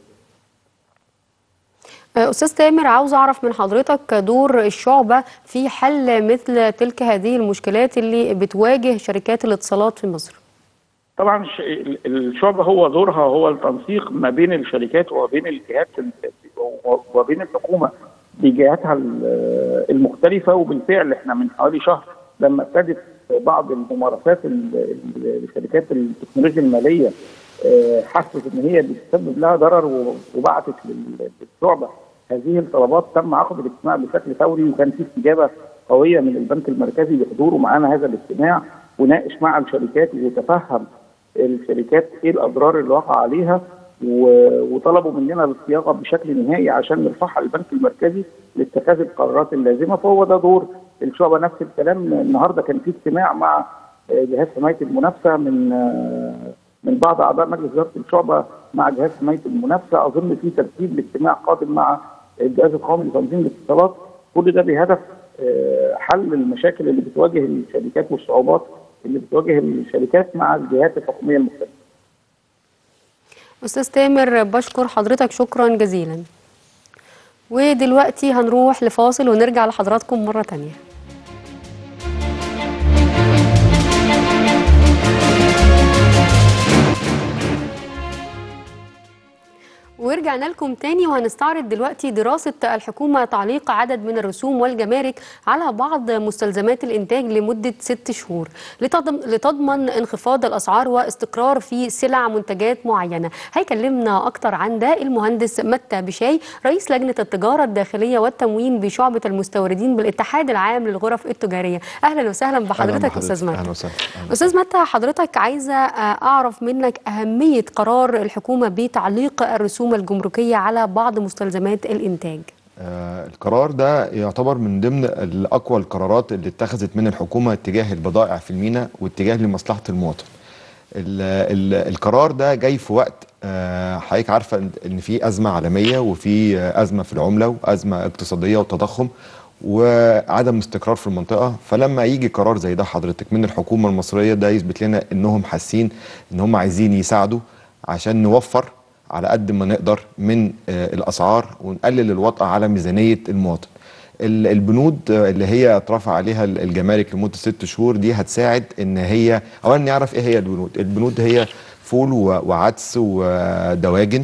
آه، أستاذ تامر عاوز أعرف من حضرتك دور الشعبة في حل مثل تلك هذه المشكلات اللي بتواجه شركات الاتصالات في مصر. طبعا الش- ال- الشعب هو دورها هو التنسيق ما بين الشركات وبين الجهات ال- وبين الحكومه بجهاتها ال- المختلفه وبالفعل احنا من حوالي شهر لما ابتدت بعض الممارسات ال- ال- الشركات التكنولوجيا الماليه آه، حست ان هي بتسبب لها ضرر و- وبعتت لل- للشعبه هذه الطلبات تم عقد الاجتماع بشكل فوري وكان في استجابه قويه من البنك المركزي بحضوره معانا هذا الاجتماع وناقش مع الشركات وتفهم الشركات ايه الاضرار اللي وقع عليها و- وطلبوا مننا الصياغه بشكل نهائي عشان نرفعها للبنك المركزي لاتخاذ القرارات اللازمه فهو ده دور الشعبه نفس الكلام النهارده كان في اجتماع مع آه، جهاز حمايه المنافسه من آه، من بعض اعضاء مجلس اداره الشعبه مع جهاز حمايه المنافسه اظن في ترتيب لاجتماع قادم مع الجهاز القومي لتنظيم الاتصالات كل ده بهدف آه، حل المشاكل اللي بتواجه الشركات والصعوبات اللي بتواجه الشركات مع الجهات الحكوميه المختلفه أستاذ تامر بشكر حضرتك شكرا جزيلا. ودلوقتي هنروح لفاصل ونرجع لحضراتكم مرة تانية. ورجعنا لكم تاني وهنستعرض دلوقتي دراسة الحكومة تعليق عدد من الرسوم والجمارك على بعض مستلزمات الإنتاج لمدة ست شهور لتضم- لتضمن انخفاض الأسعار واستقرار في سلع منتجات معينة هيكلمنا أكتر عن ده المهندس متى بشاي رئيس لجنة التجارة الداخلية والتموين بشعبة المستوردين بالاتحاد العام للغرف التجارية أهلا وسهلا بحضرتك أستاذ متى اهلا وسهلا أستاذ متى حضرتك عايزة آه، أعرف منك أهمية قرار الحكومة بتعليق الرسوم الجمركية على بعض مستلزمات الإنتاج آه، القرار ده يعتبر من ضمن الأقوى القرارات اللي اتخذت من الحكومة اتجاه البضائع في الميناء واتجاه لمصلحة المواطن ال ال القرار ده جاي في وقت آه، حضرتك عارفة إن- إن في أزمة عالمية وفي آه، أزمة في العملة وأزمة اقتصادية وتضخم وعدم استقرار في المنطقة فلما يجي قرار زي ده حضرتك من الحكومة المصرية ده يثبت لنا إنهم حاسين إن هم عايزين يساعدوا عشان نوفر على قد ما نقدر من آه، الاسعار ونقلل الوطأة على ميزانيه المواطن. ال- البنود آه، اللي هي اترفع عليها ال- الجمارك لمده ست شهور دي هتساعد ان هي اولا نعرف ايه هي البنود، البنود هي فول و- وعدس ودواجن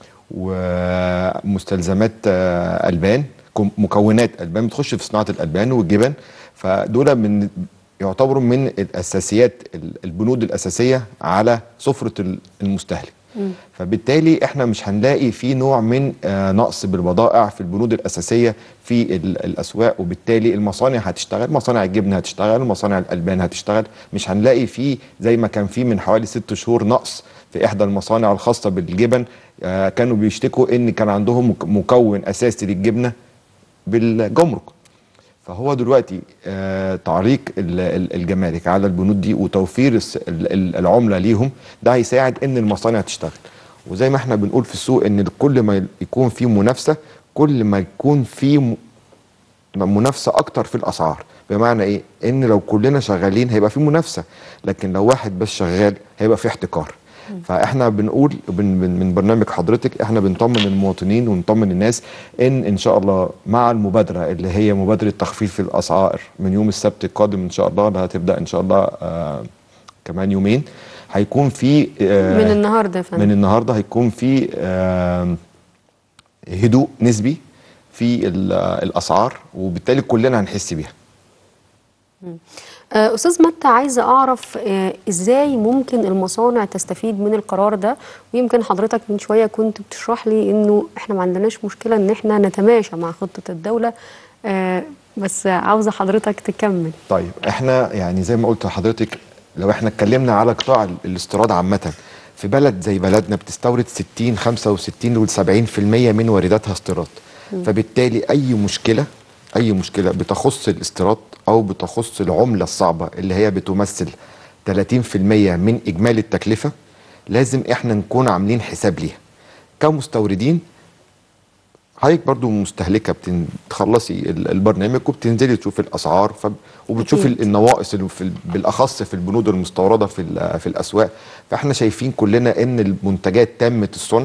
ومستلزمات آه، البان كم- مكونات البان بتخش في صناعه الالبان والجبن فدول من يعتبروا من الاساسيات ال- البنود الاساسيه على سفره ال- المستهلك فبالتالي احنا مش هنلاقي في نوع من آه، نقص بالبضائع في البنود الاساسيه في ال- الاسواق وبالتالي المصانع هتشتغل مصانع الجبن هتشتغل مصانع الالبان هتشتغل مش هنلاقي في زي ما كان في من حوالي ست شهور نقص في احدى المصانع الخاصه بالجبن آه، كانوا بيشتكوا ان كان عندهم مك- مكون اساسي للجبنه بالجمرك فهو دلوقتي آه تعليق ال- ال- الجمارك على البنود دي وتوفير الس- ال- ال- العمله ليهم ده هيساعد ان المصانع تشتغل وزي ما احنا بنقول في السوق ان كل ما يكون في منافسه كل ما يكون في م- منافسه اكتر في الاسعار بمعنى ايه ان لو كلنا شغالين هيبقى في منافسه لكن لو واحد بس شغال هيبقى في احتكار فاحنا بنقول بن بن من برنامج حضرتك احنا بنطمن المواطنين ونطمن الناس ان ان شاء الله مع المبادره اللي هي مبادره تخفيف الاسعار من يوم السبت القادم ان شاء الله اللي هتبدا ان شاء الله آه كمان يومين هيكون في آه من النهارده يا فندم من النهارده هيكون في آه هدوء نسبي في ال- الاسعار وبالتالي كلنا هنحس بيها آه، أستاذ متى عايزة أعرف آه، إزاي ممكن المصانع تستفيد من القرار ده ويمكن حضرتك من شوية كنت بتشرح لي إنه إحنا ما عندناش مشكلة إن إحنا نتماشى مع خطة الدولة آه، بس عاوزة حضرتك تكمل طيب احنا يعني زي ما قلت لحضرتك لو احنا اتكلمنا على قطاع ال- الاستيراد عامة في بلد زي بلدنا بتستورد 60 65 ل 70% من وارداتها استيراد مم. فبالتالي اي مشكلة اي مشكلة بتخص الاستيراد او بتخص العملة الصعبة اللي هي بتمثل 30% من اجمالي التكلفة لازم احنا نكون عاملين حساب ليها كمستوردين حضرتك برضو مستهلكه بتن- بتخلصي ال- البرنامج وبتنزلي تشوفي الاسعار فب... وبتشوفي أكيد. النواقص اللي في ال- بالاخص في البنود المستورده في ال- في الاسواق فاحنا شايفين كلنا ان المنتجات تامه الصنع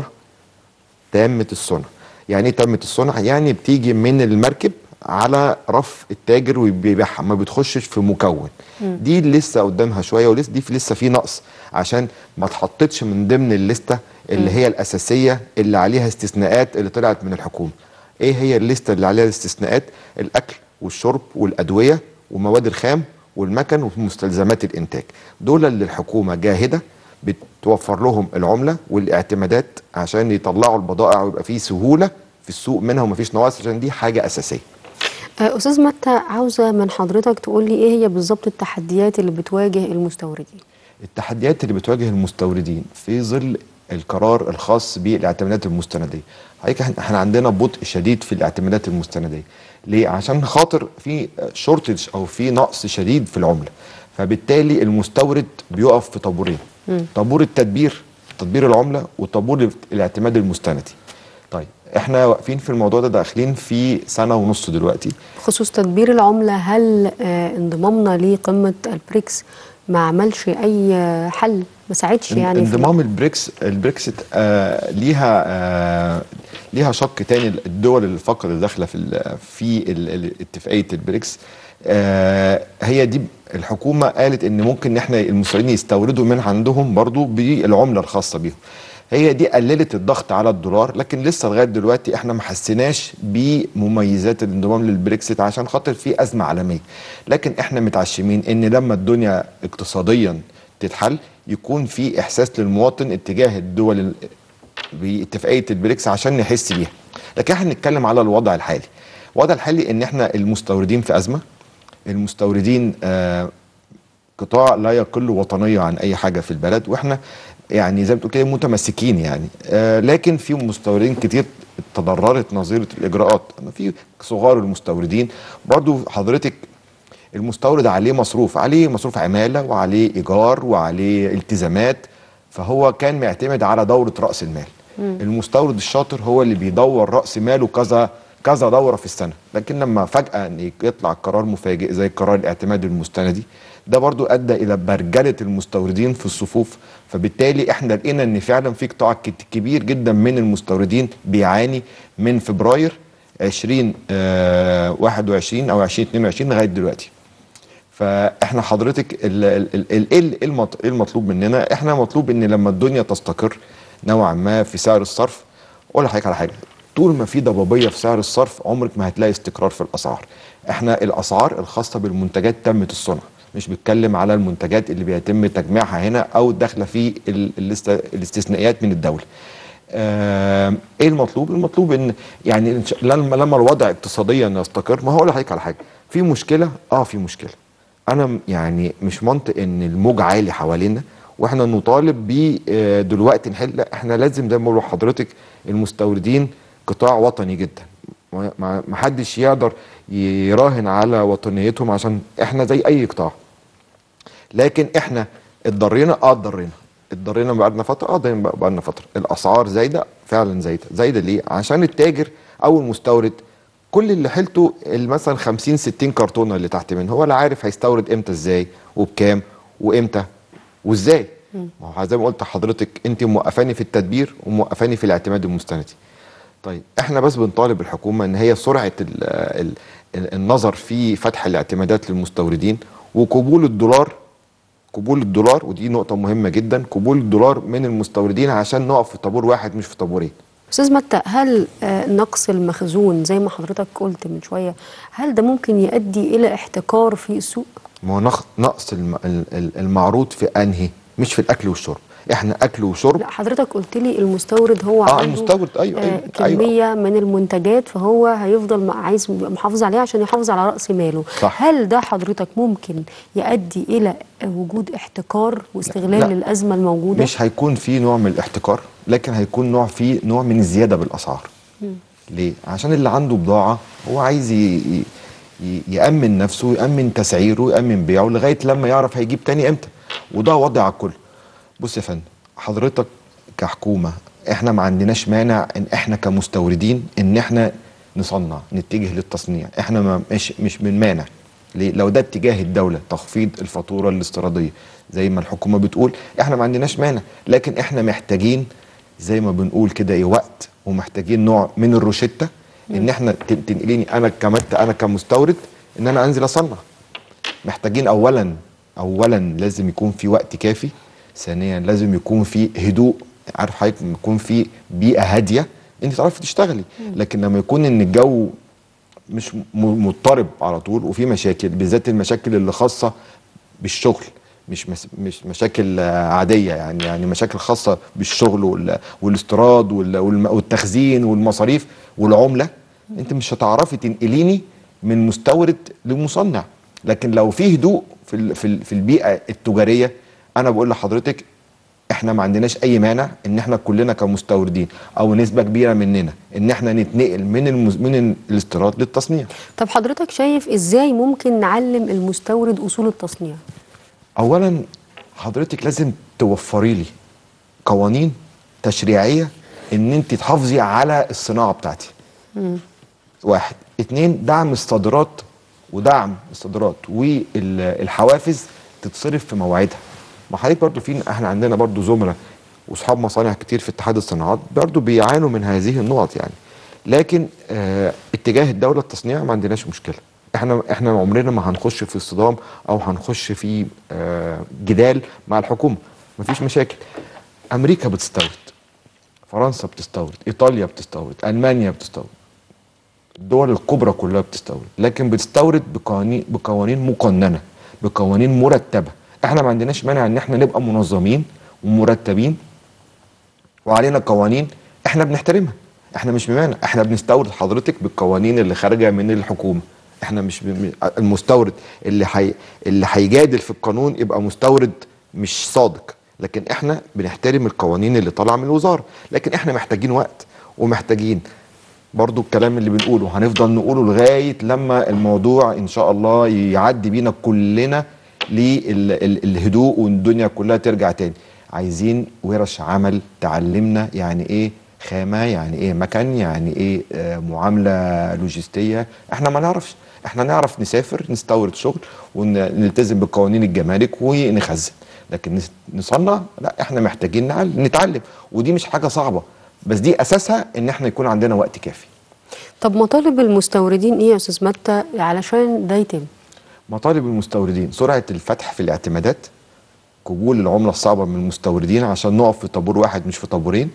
تامه الصنع يعني ايه تامه الصنع يعني بتيجي من المركب على رف التاجر وبيبيعها ما بتخشش في مكون مم. دي لسه قدامها شويه ولسه دي في لسه في نقص عشان ما اتحطتش من ضمن الليسته اللي مم. هي الاساسيه اللي عليها استثناءات اللي طلعت من الحكومه ايه هي الليسته اللي عليها الاستثناءات الاكل والشرب والادويه ومواد الخام والمكن ومستلزمات الانتاج دول اللي الحكومه جاهده بتوفر لهم العمله والاعتمادات عشان يطلعوا البضائع ويبقى فيه سهوله في السوق منها ومفيش نواقص عشان دي حاجه اساسيه آه، أستاذ متى عاوزة من حضرتك تقول لي إيه هي بالظبط التحديات اللي بتواجه المستوردين التحديات اللي بتواجه المستوردين في ظل القرار الخاص بالاعتمادات المستنديه حضرتك احنا احنا عندنا بطء شديد في الاعتمادات المستنديه ليه عشان خاطر في شورتج او في نقص شديد في العمله فبالتالي المستورد بيقف في طابورين طابور التدبير تدبير العمله وطابور الاعتماد المستندي طيب احنا واقفين في الموضوع ده داخلين في سنه ونص دلوقتي بخصوص تدبير العملة هل آه، انضمامنا لقمة البريكس ما عملش أي آه، حل ما ساعدش يعني في انضمام البريكس البريكسيت آه ليها آه ليها شق تاني الدول الفقر اللي داخله في ال في ال- ال- اتفاقيه البريكس آه هي دي الحكومه قالت ان ممكن ان احنا المصريين يستوردوا من عندهم برضو بالعمله الخاصه بيهم هي دي قللت الضغط على الدولار لكن لسه لغايه دلوقتي احنا ما حسيناش بمميزات الانضمام للبريكسيت عشان خاطر في ازمه عالميه لكن احنا متعشمين ان لما الدنيا اقتصاديا تتحل يكون في احساس للمواطن اتجاه الدول ال- باتفاقيه البريكس عشان نحس بيها لكن احنا بنتكلم على الوضع الحالي الوضع الحالي ان احنا المستوردين في ازمه المستوردين آه قطاع لا يقل وطنيه عن اي حاجه في البلد واحنا يعني زي ما بتقول كده متمسكين يعني آه لكن في مستوردين كتير تضررت نظيره الاجراءات في صغار المستوردين برضو حضرتك المستورد عليه مصروف عليه مصروف عماله وعليه ايجار وعليه التزامات فهو كان معتمد على دوره راس المال مم. المستورد الشاطر هو اللي بيدور راس ماله كذا كذا دوره في السنه لكن لما فجاه ان يطلع قرار مفاجئ زي قرار الاعتماد المستندي ده برضو ادى الى برجله المستوردين في الصفوف فبالتالي احنا لقينا ان فعلا في قطاع كت- كبير جدا من المستوردين بيعاني من فبراير 2021 او 2022 لغايه دلوقتي فاحنا حضرتك ال- ال- ال- ال- ايه ال- إيه المط- إيه المطلوب مننا احنا مطلوب ان لما الدنيا تستقر نوعا ما في سعر الصرف اقول لحضرتك على حاجه طول ما في ضبابيه في سعر الصرف عمرك ما هتلاقي استقرار في الاسعار احنا الاسعار الخاصه بالمنتجات تمت الصنع مش بتكلم على المنتجات اللي بيتم تجميعها هنا او داخله في ال- الاست- الاستثناءات من الدوله آه، ايه المطلوب المطلوب ان يعني إن شاء- لما لما الوضع اقتصاديا يستقر ما هقول لحضرتك على حاجه في مشكله اه في مشكله انا م- يعني مش منطق ان الموج عالي حوالينا واحنا نطالب ب آه، دلوقتي نحل لا احنا لازم زي ما بقول لحضرتك المستوردين قطاع وطني جدا ما- ما ما حدش يقدر يراهن على وطنيتهم عشان احنا زي اي قطاع لكن احنا اتضرينا اه اتضرينا اتضرينا بعدنا فتره اه اتضرينا بعدنا فتره الاسعار زايده فعلا زايده زايده ليه عشان التاجر او المستورد كل اللي حيلته ال- مثلا 50 60 كرتونه اللي تحت منه هو لا عارف هيستورد امتى ازاي وبكام وامتى وازاي ما هو زي ما قلت لحضرتك انت موقفاني في التدبير وموقفاني في الاعتماد المستندي طيب احنا بس بنطالب الحكومه ان هي سرعه ال ال ال النظر في فتح الاعتمادات للمستوردين وقبول الدولار قبول الدولار ودي نقطه مهمه جدا قبول الدولار من المستوردين عشان نقف في طابور واحد مش في طابورين استاذ متى هل آه، نقص المخزون زي ما حضرتك قلت من شويه هل ده ممكن يؤدي الى احتكار في السوق ما هو نق- نقص الم- ال- ال- المعروض في انهي مش في الاكل والشرب احنا اكل وشرب لا حضرتك قلت لي المستورد هو اه عنده المستورد ايوه آه، ايوه, كميه أيوة. من المنتجات فهو هيفضل م- عايز يبقى محافظ عليها عشان يحافظ على راس ماله صح. هل ده حضرتك ممكن يؤدي الى وجود احتكار واستغلال لا. للازمه الموجوده مش هيكون في نوع من الاحتكار لكن هيكون نوع في نوع من الزياده بالاسعار مم. ليه عشان اللي عنده بضاعه هو عايز ي... ي... ي- يامن نفسه يامن تسعيره يامن بيعه لغايه لما يعرف هيجيب تاني امتى وده وضع على الكل بص يا فندم حضرتك كحكومه احنا ما عندناش مانع ان احنا كمستوردين ان احنا نصنع نتجه للتصنيع احنا ما مش مش من مانع ليه لو ده اتجاه الدوله تخفيض الفاتوره الاستيراديه زي ما الحكومه بتقول احنا ما عندناش مانع لكن احنا محتاجين زي ما بنقول كده ايه وقت ومحتاجين نوع من الروشته ان احنا تن- تنقليني انا كمت انا كمستورد ان انا انزل اصنع محتاجين اولا اولا لازم يكون في وقت كافي ثانيا لازم يكون في هدوء عارف حضرتك لما يكون في بيئه هاديه انت تعرفي تشتغلي لكن لما يكون ان الجو مش م- مضطرب على طول وفي مشاكل بالذات المشاكل اللي خاصه بالشغل مش مس مش مشاكل آه، عاديه يعني يعني مشاكل خاصه بالشغل وال- والاستيراد وال- والم- والتخزين والمصاريف والعمله انت مش هتعرفي تنقليني من مستورد لمصنع لكن لو في هدوء في ال- في ال- في البيئه التجاريه انا بقول لحضرتك احنا ما عندناش اي مانع ان احنا كلنا كمستوردين او نسبه كبيره مننا ان احنا نتنقل من المز... من الاستيراد للتصنيع طب حضرتك شايف ازاي ممكن نعلم المستورد اصول التصنيع اولا حضرتك لازم توفري لي قوانين تشريعيه ان انت تحافظي على الصناعه بتاعتي مم. واحد اتنين دعم الصادرات ودعم الصادرات والحوافز تتصرف في مواعيدها ما حضرتك برضو في احنا عندنا برضو زملاء واصحاب مصانع كتير في اتحاد الصناعات برضو بيعانوا من هذه النقط يعني لكن اه اتجاه الدوله التصنيع ما عندناش مشكله احنا احنا عمرنا ما هنخش في اصطدام او هنخش في اه جدال مع الحكومه مفيش مشاكل امريكا بتستورد فرنسا بتستورد ايطاليا بتستورد المانيا بتستورد الدول الكبرى كلها بتستورد لكن بتستورد بقوانين بقوانين مقننه بقوانين مرتبه احنا ما عندناش مانع ان احنا نبقى منظمين ومرتبين وعلينا قوانين احنا بنحترمها احنا مش بمانع احنا بنستورد حضرتك بالقوانين اللي خارجه من الحكومه احنا مش بم... المستورد اللي حي... اللي هيجادل في القانون يبقى مستورد مش صادق لكن احنا بنحترم القوانين اللي طالعه من الوزاره لكن احنا محتاجين وقت ومحتاجين برضو الكلام اللي بنقوله هنفضل نقوله لغايه لما الموضوع ان شاء الله يعدي بينا كلنا للهدوء والدنيا كلها ترجع تاني عايزين ورش عمل تعلمنا يعني ايه خامه يعني ايه مكن يعني ايه آه معامله لوجستيه احنا ما نعرفش احنا نعرف نسافر نستورد شغل ونلتزم بقوانين الجمارك ونخزن لكن نصنع لا احنا محتاجين نتعلم ودي مش حاجه صعبه بس دي اساسها ان احنا يكون عندنا وقت كافي طب مطالب المستوردين ايه يا استاذ متى علشان ده يتم مطالب المستوردين سرعه الفتح في الاعتمادات قبول العمله الصعبه من المستوردين عشان نقف في طابور واحد مش في طابورين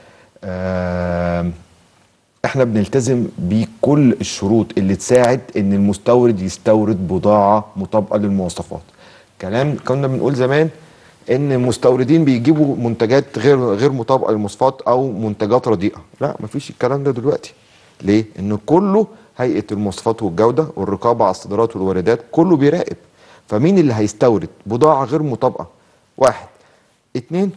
آه احنا بنلتزم بكل الشروط اللي تساعد ان المستورد يستورد بضاعه مطابقه للمواصفات كلام كنا بنقول زمان ان المستوردين بيجيبوا منتجات غير غير مطابقه للمواصفات او منتجات رديئه لا مفيش الكلام ده دلوقتي ليه ان كله هيئه المواصفات والجوده والرقابه على الصادرات والواردات كله بيراقب فمين اللي هيستورد بضاعه غير مطابقه واحد اتنين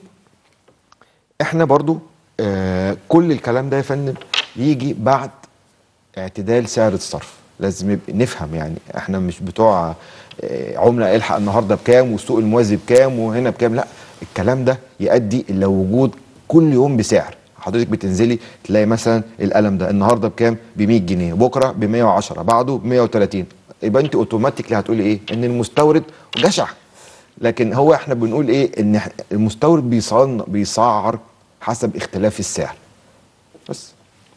احنا برضو آه كل الكلام ده يا فندم يجي بعد اعتدال سعر الصرف لازم يبقى نفهم يعني احنا مش بتوع آه، عمله الحق النهارده بكام والسوق الموازي بكام وهنا بكام لا الكلام ده يؤدي الى وجود كل يوم بسعر حضرتك بتنزلي تلاقي مثلا القلم ده النهارده بكام ب 100 جنيه بكره ب 110 بعده ب 130 يبقى انت اوتوماتيكلي هتقولي ايه ان المستورد جشع لكن هو احنا بنقول ايه ان إح- المستورد بيصن بيسعر حسب اختلاف السعر بس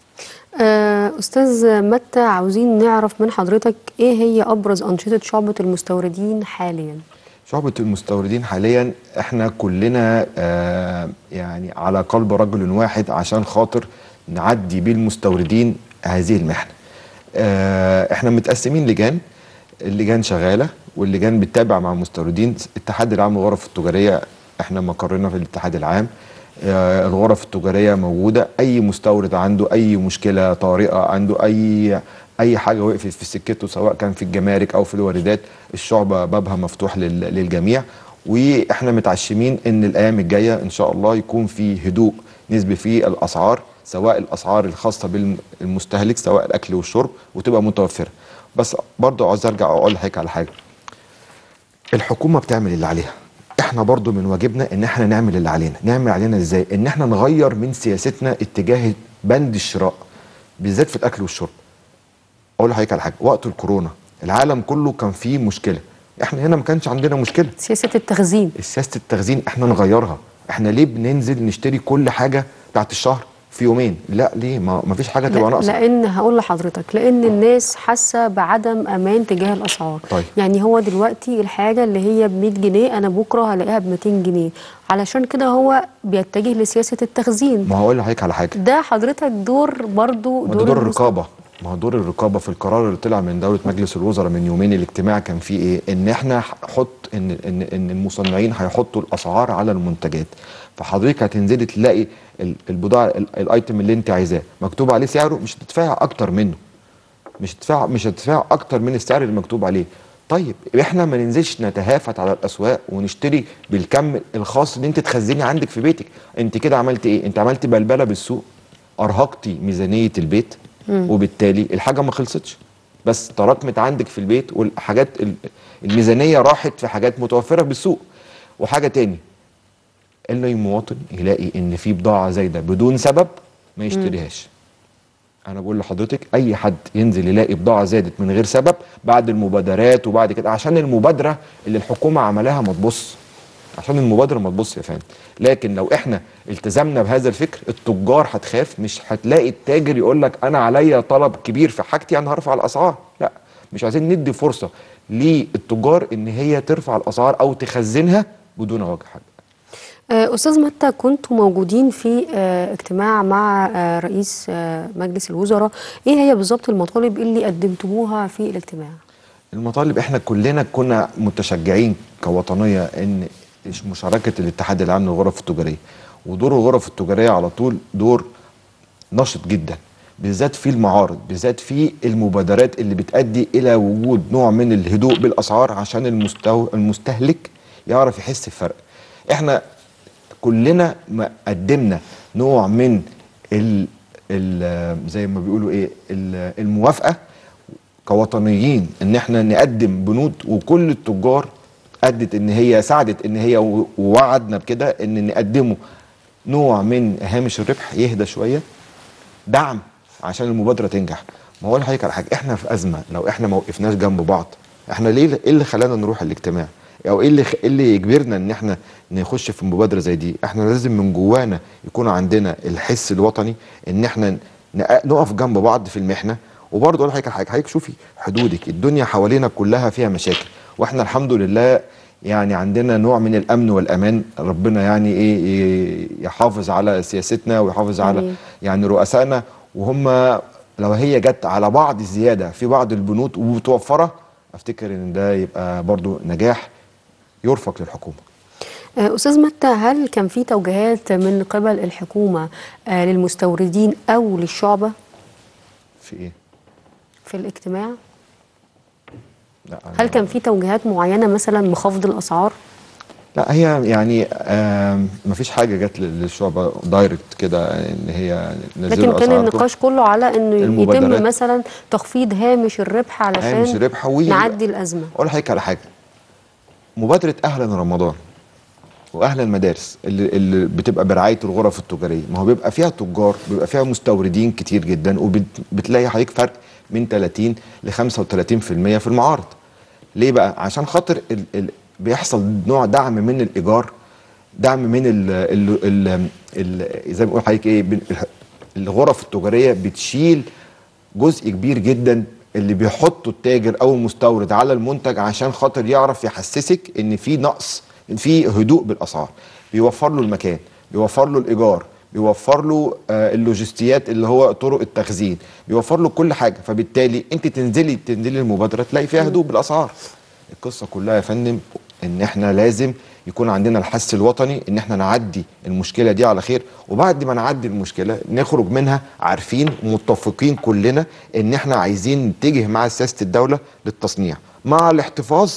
آه، أستاذ متى عاوزين نعرف من حضرتك إيه هي أبرز أنشطة شعبة المستوردين حاليا شعبة المستوردين حاليا احنا كلنا آه يعني على قلب رجل واحد عشان خاطر نعدي بالمستوردين هذه المحنة آه احنا متقسمين لجان اللجان شغالة واللجان بتتابع مع المستوردين الاتحاد العام للغرف التجارية احنا مقرنا في الاتحاد العام آه الغرف التجارية موجودة اي مستورد عنده اي مشكلة طارئة عنده اي اي حاجه وقفت في سكته سواء كان في الجمارك او في الواردات الشعبه بابها مفتوح لل- للجميع واحنا متعشمين ان الايام الجايه ان شاء الله يكون في هدوء نسبي في الاسعار سواء الاسعار الخاصه بالمستهلك سواء الاكل والشرب وتبقى متوفره بس برضه عاوز ارجع اقول لحضرتك على حاجه الحكومه بتعمل اللي عليها احنا برضو من واجبنا ان احنا نعمل اللي علينا نعمل علينا ازاي ان احنا نغير من سياستنا اتجاه بند الشراء بالذات في الاكل والشرب اقول لحضرتك على حاجه وقت الكورونا العالم كله كان فيه مشكله احنا هنا ما كانش عندنا مشكله سياسة التخزين سياسه التخزين احنا نغيرها احنا ليه بننزل نشتري كل حاجه بتاعت الشهر في يومين لا ليه ما ما فيش حاجه تبقى لا ناقصه لان هقول لحضرتك لان الناس حاسه بعدم امان تجاه الاسعار طيب. يعني هو دلوقتي الحاجه اللي هي ب 100 جنيه انا بكره هلاقيها ب 200 جنيه علشان كده هو بيتجه لسياسه التخزين ما هقول لحضرتك على حاجه ده حضرتك دور برضو ما ده دور المس- الرقابه ما هو دور الرقابه في القرار اللي طلع من دوله مجلس الوزراء من يومين الاجتماع كان فيه ايه ان احنا حط ان ان ان المصنعين هيحطوا الاسعار على المنتجات فحضرتك هتنزلي تلاقي ال- البضاعه ال- الايتم اللي انت عايزاه مكتوب عليه سعره مش هتدفعي اكتر منه مش هتدفع مش هتدفع اكتر من السعر اللي مكتوب عليه طيب احنا ما ننزلش نتهافت على الاسواق ونشتري بالكم الخاص اللي انت تخزني عندك في بيتك انت كده عملت ايه انت عملت بلبله بالسوق ارهقتي ميزانيه البيت مم. وبالتالي الحاجه ما خلصتش بس تراكمت عندك في البيت والحاجات ال- الميزانيه راحت في حاجات متوفره بالسوق وحاجه تاني ان المواطن يلاقي ان في بضاعه زايده بدون سبب ما يشتريهاش انا بقول لحضرتك اي حد ينزل يلاقي بضاعه زادت من غير سبب بعد المبادرات وبعد كده عشان المبادره اللي الحكومه عملها ما تبص عشان المبادره ما تبص يا فندم لكن لو احنا التزمنا بهذا الفكر التجار هتخاف مش هتلاقي التاجر يقول لك انا عليا طلب كبير في حاجتي انا هرفع الاسعار لا مش عايزين ندي فرصه للتجار ان هي ترفع الاسعار او تخزنها بدون وجه حق آه، أستاذ متى كنتوا موجودين في آه، اجتماع مع آه، رئيس آه، مجلس الوزراء إيه هي بالظبط المطالب اللي قدمتموها في الاجتماع؟ المطالب احنا كلنا كنا متشجعين كوطنيه ان مشاركه الاتحاد العام للغرف التجاريه ودور الغرف التجاريه على طول دور نشط جدا بالذات في المعارض بالذات في المبادرات اللي بتؤدي الى وجود نوع من الهدوء بالاسعار عشان المستو... المستهلك يعرف يحس بفرق احنا كلنا ما قدمنا نوع من ال... ال... زي ما بيقولوا ايه ال- الموافقه كوطنيين ان احنا نقدم بنود وكل التجار ادت ان هي ساعدت ان هي و- ووعدنا بكده ان نقدمه نوع من هامش الربح يهدى شويه دعم عشان المبادره تنجح ما هو لحضرتك على حاجه احنا في ازمه لو احنا ما وقفناش جنب بعض احنا ليه ايه اللي خلانا نروح الاجتماع او ايه اللي ايه اللي يجبرنا ان احنا نخش في مبادره زي دي احنا لازم من جوانا يكون عندنا الحس الوطني ان احنا نق- نقف جنب بعض في المحنه وبرضه اقول لحضرتك على حاجه حضرتك شوفي حدودك الدنيا حوالينا كلها فيها مشاكل واحنا الحمد لله يعني عندنا نوع من الامن والامان ربنا يعني ايه إيه يحافظ على سياستنا ويحافظ على آمين. يعني رؤسائنا وهم لو هي جت على بعض الزياده في بعض البنود ومتوفره افتكر ان ده يبقى برضو نجاح يرفق للحكومه آه، أستاذ متى هل كان في توجيهات من قبل الحكومة آه، للمستوردين أو للشعبة في ايه في الاجتماع؟ لا هل كان في توجيهات معينة مثلا بخفض الأسعار؟ لا هي يعني آم، مفيش حاجه جت لل- للشعبه دايركت كده ان هي نزلوا لكن كان أسعاركم. النقاش كله على انه المبادرات. يتم مثلا تخفيض هامش الربح علشان هامش الربح و- نعدي الازمه اقول لحضرتك على حاجه مبادره اهلا رمضان واهلا المدارس اللي, اللي بتبقى برعايه الغرف التجاريه ما هو بيبقى فيها تجار بيبقى فيها مستوردين كتير جدا وبتلاقي حضرتك فرق من 30 ل 35% في المعارض ليه بقى عشان خاطر ال ال بيحصل نوع دعم من الايجار دعم من ال ال ال ال زي ما بقول حضرتك ايه بن- الح- الغرف التجاريه بتشيل جزء كبير جدا اللي بيحطه التاجر او المستورد على المنتج عشان خاطر يعرف يحسسك ان في نقص ان في هدوء بالاسعار بيوفر له المكان بيوفر له الايجار بيوفر له آه، اللوجستيات اللي هو طرق التخزين بيوفر له كل حاجه فبالتالي انت تنزلي تنزلي المبادره تلاقي فيها هدوء بالاسعار القصه كلها يا فندم ان احنا لازم يكون عندنا الحس الوطني ان احنا نعدي المشكله دي على خير وبعد ما نعدي المشكله نخرج منها عارفين ومتفقين كلنا ان احنا عايزين نتجه مع سياسه الدوله للتصنيع مع الاحتفاظ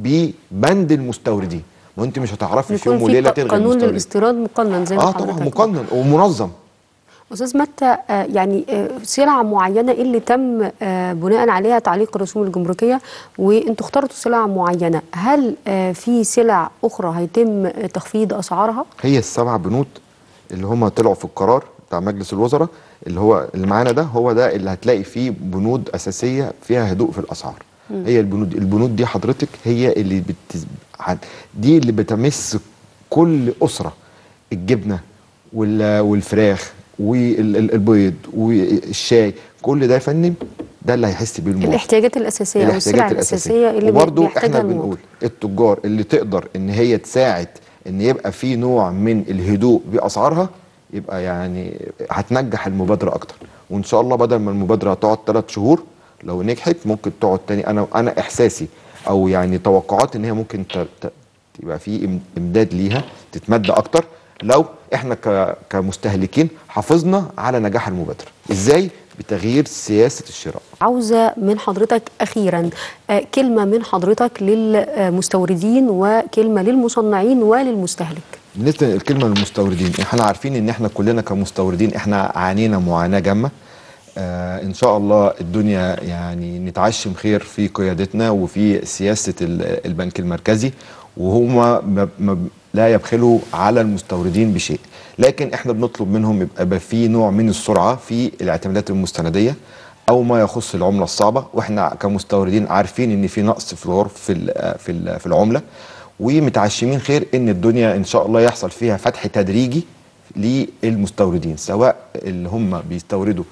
ببند المستوردين وانت مش هتعرفي في يوم يكون في وليله ق- تلغي قانون المستوردين للاستيراد مقنن زي ما اه حضرتك طبعا مقنن ومنظم استاذ متى آه، يعني آه، سلع معينه إيه اللي تم آه، بناء عليها تعليق الرسوم الجمركيه وانتوا اخترتوا سلع معينه هل آه، في سلع اخرى هيتم آه، تخفيض اسعارها هي السبع بنود اللي هم طلعوا في القرار بتاع مجلس الوزراء اللي هو اللي معانا ده هو ده اللي هتلاقي فيه بنود اساسيه فيها هدوء في الاسعار مم. هي البنود البنود دي حضرتك هي اللي بت... عن- دي اللي بتمس كل اسره الجبنه وال... والفراخ والبيض والشاي كل ده يا فندم ده اللي هيحس بيه المواطن الاحتياجات الاساسيه او السلع الاساسيه اللي وبرضو بيحتاجها احنا المواطن بنقول التجار اللي تقدر ان هي تساعد ان يبقى في نوع من الهدوء باسعارها يبقى يعني هتنجح المبادره اكتر وان شاء الله بدل ما المبادره تقعد ثلاث شهور لو نجحت ممكن تقعد تاني انا انا احساسي او يعني توقعات ان هي ممكن ت- ت- يبقى في إم- امداد ليها تتمد اكتر لو احنا ك- كمستهلكين حافظنا على نجاح المبادره ازاي بتغيير سياسه الشراء عاوزه من حضرتك اخيرا آه، كلمه من حضرتك للمستوردين وكلمه للمصنعين وللمستهلك بالنسبه للكلمه للمستوردين احنا عارفين ان احنا كلنا كمستوردين احنا عانينا معاناه جامه آه ان شاء الله الدنيا يعني نتعشم خير في قيادتنا وفي سياسه ال- البنك المركزي وهما ما- ما- لا يبخلوا على المستوردين بشيء لكن احنا بنطلب منهم يبقى يبقى في نوع من السرعه في الاعتمادات المستنديه او ما يخص العمله الصعبه واحنا كمستوردين عارفين ان في نقص في الغرف في ال- في ال- في العمله ومتعشمين خير ان الدنيا ان شاء الله يحصل فيها فتح تدريجي للمستوردين سواء اللي هم بيستوردوا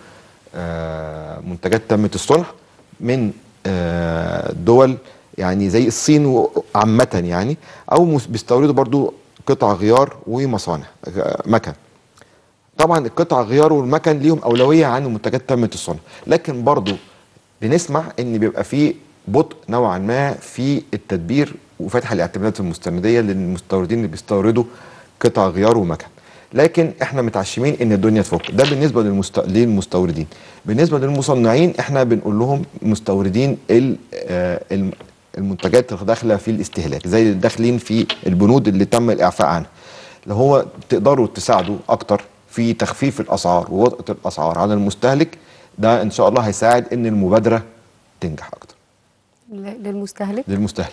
آه، منتجات تمت الصنع من آه، دول يعني زي الصين و- عامة يعني او مس- بيستوردوا برضو قطع غيار ومصانع آه، مكن طبعا القطع غيار والمكن ليهم اولويه عن المنتجات تمت الصنع لكن برضو بنسمع ان بيبقى في بطء نوعا ما في التدبير وفتح الاعتمادات المستنديه للمستوردين اللي بيستوردوا قطع غيار ومكن لكن احنا متعشمين ان الدنيا تفك ده بالنسبه للمست... للمستوردين بالنسبه للمصنعين احنا بنقول لهم مستوردين ال... آه، الم- المنتجات اللي داخله في الاستهلاك زي اللي داخلين في البنود اللي تم الاعفاء عنها اللي هو تقدروا تساعدوا اكتر في تخفيف الاسعار ووطأة الاسعار على المستهلك ده ان شاء الله هيساعد ان المبادره تنجح اكتر ل- للمستهلك للمستهلك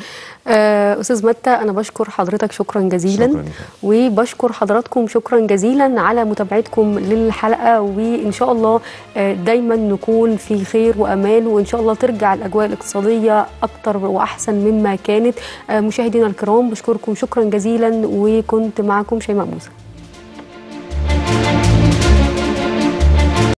آه، استاذ متى انا بشكر حضرتك شكرا جزيلا شكراً. وبشكر حضراتكم شكرا جزيلا على متابعتكم للحلقه وان شاء الله آه، دايما نكون في خير وامان وان شاء الله ترجع الاجواء الاقتصاديه اكتر واحسن مما كانت آه، مشاهدينا الكرام بشكركم شكرا جزيلا وكنت معكم شيماء موسى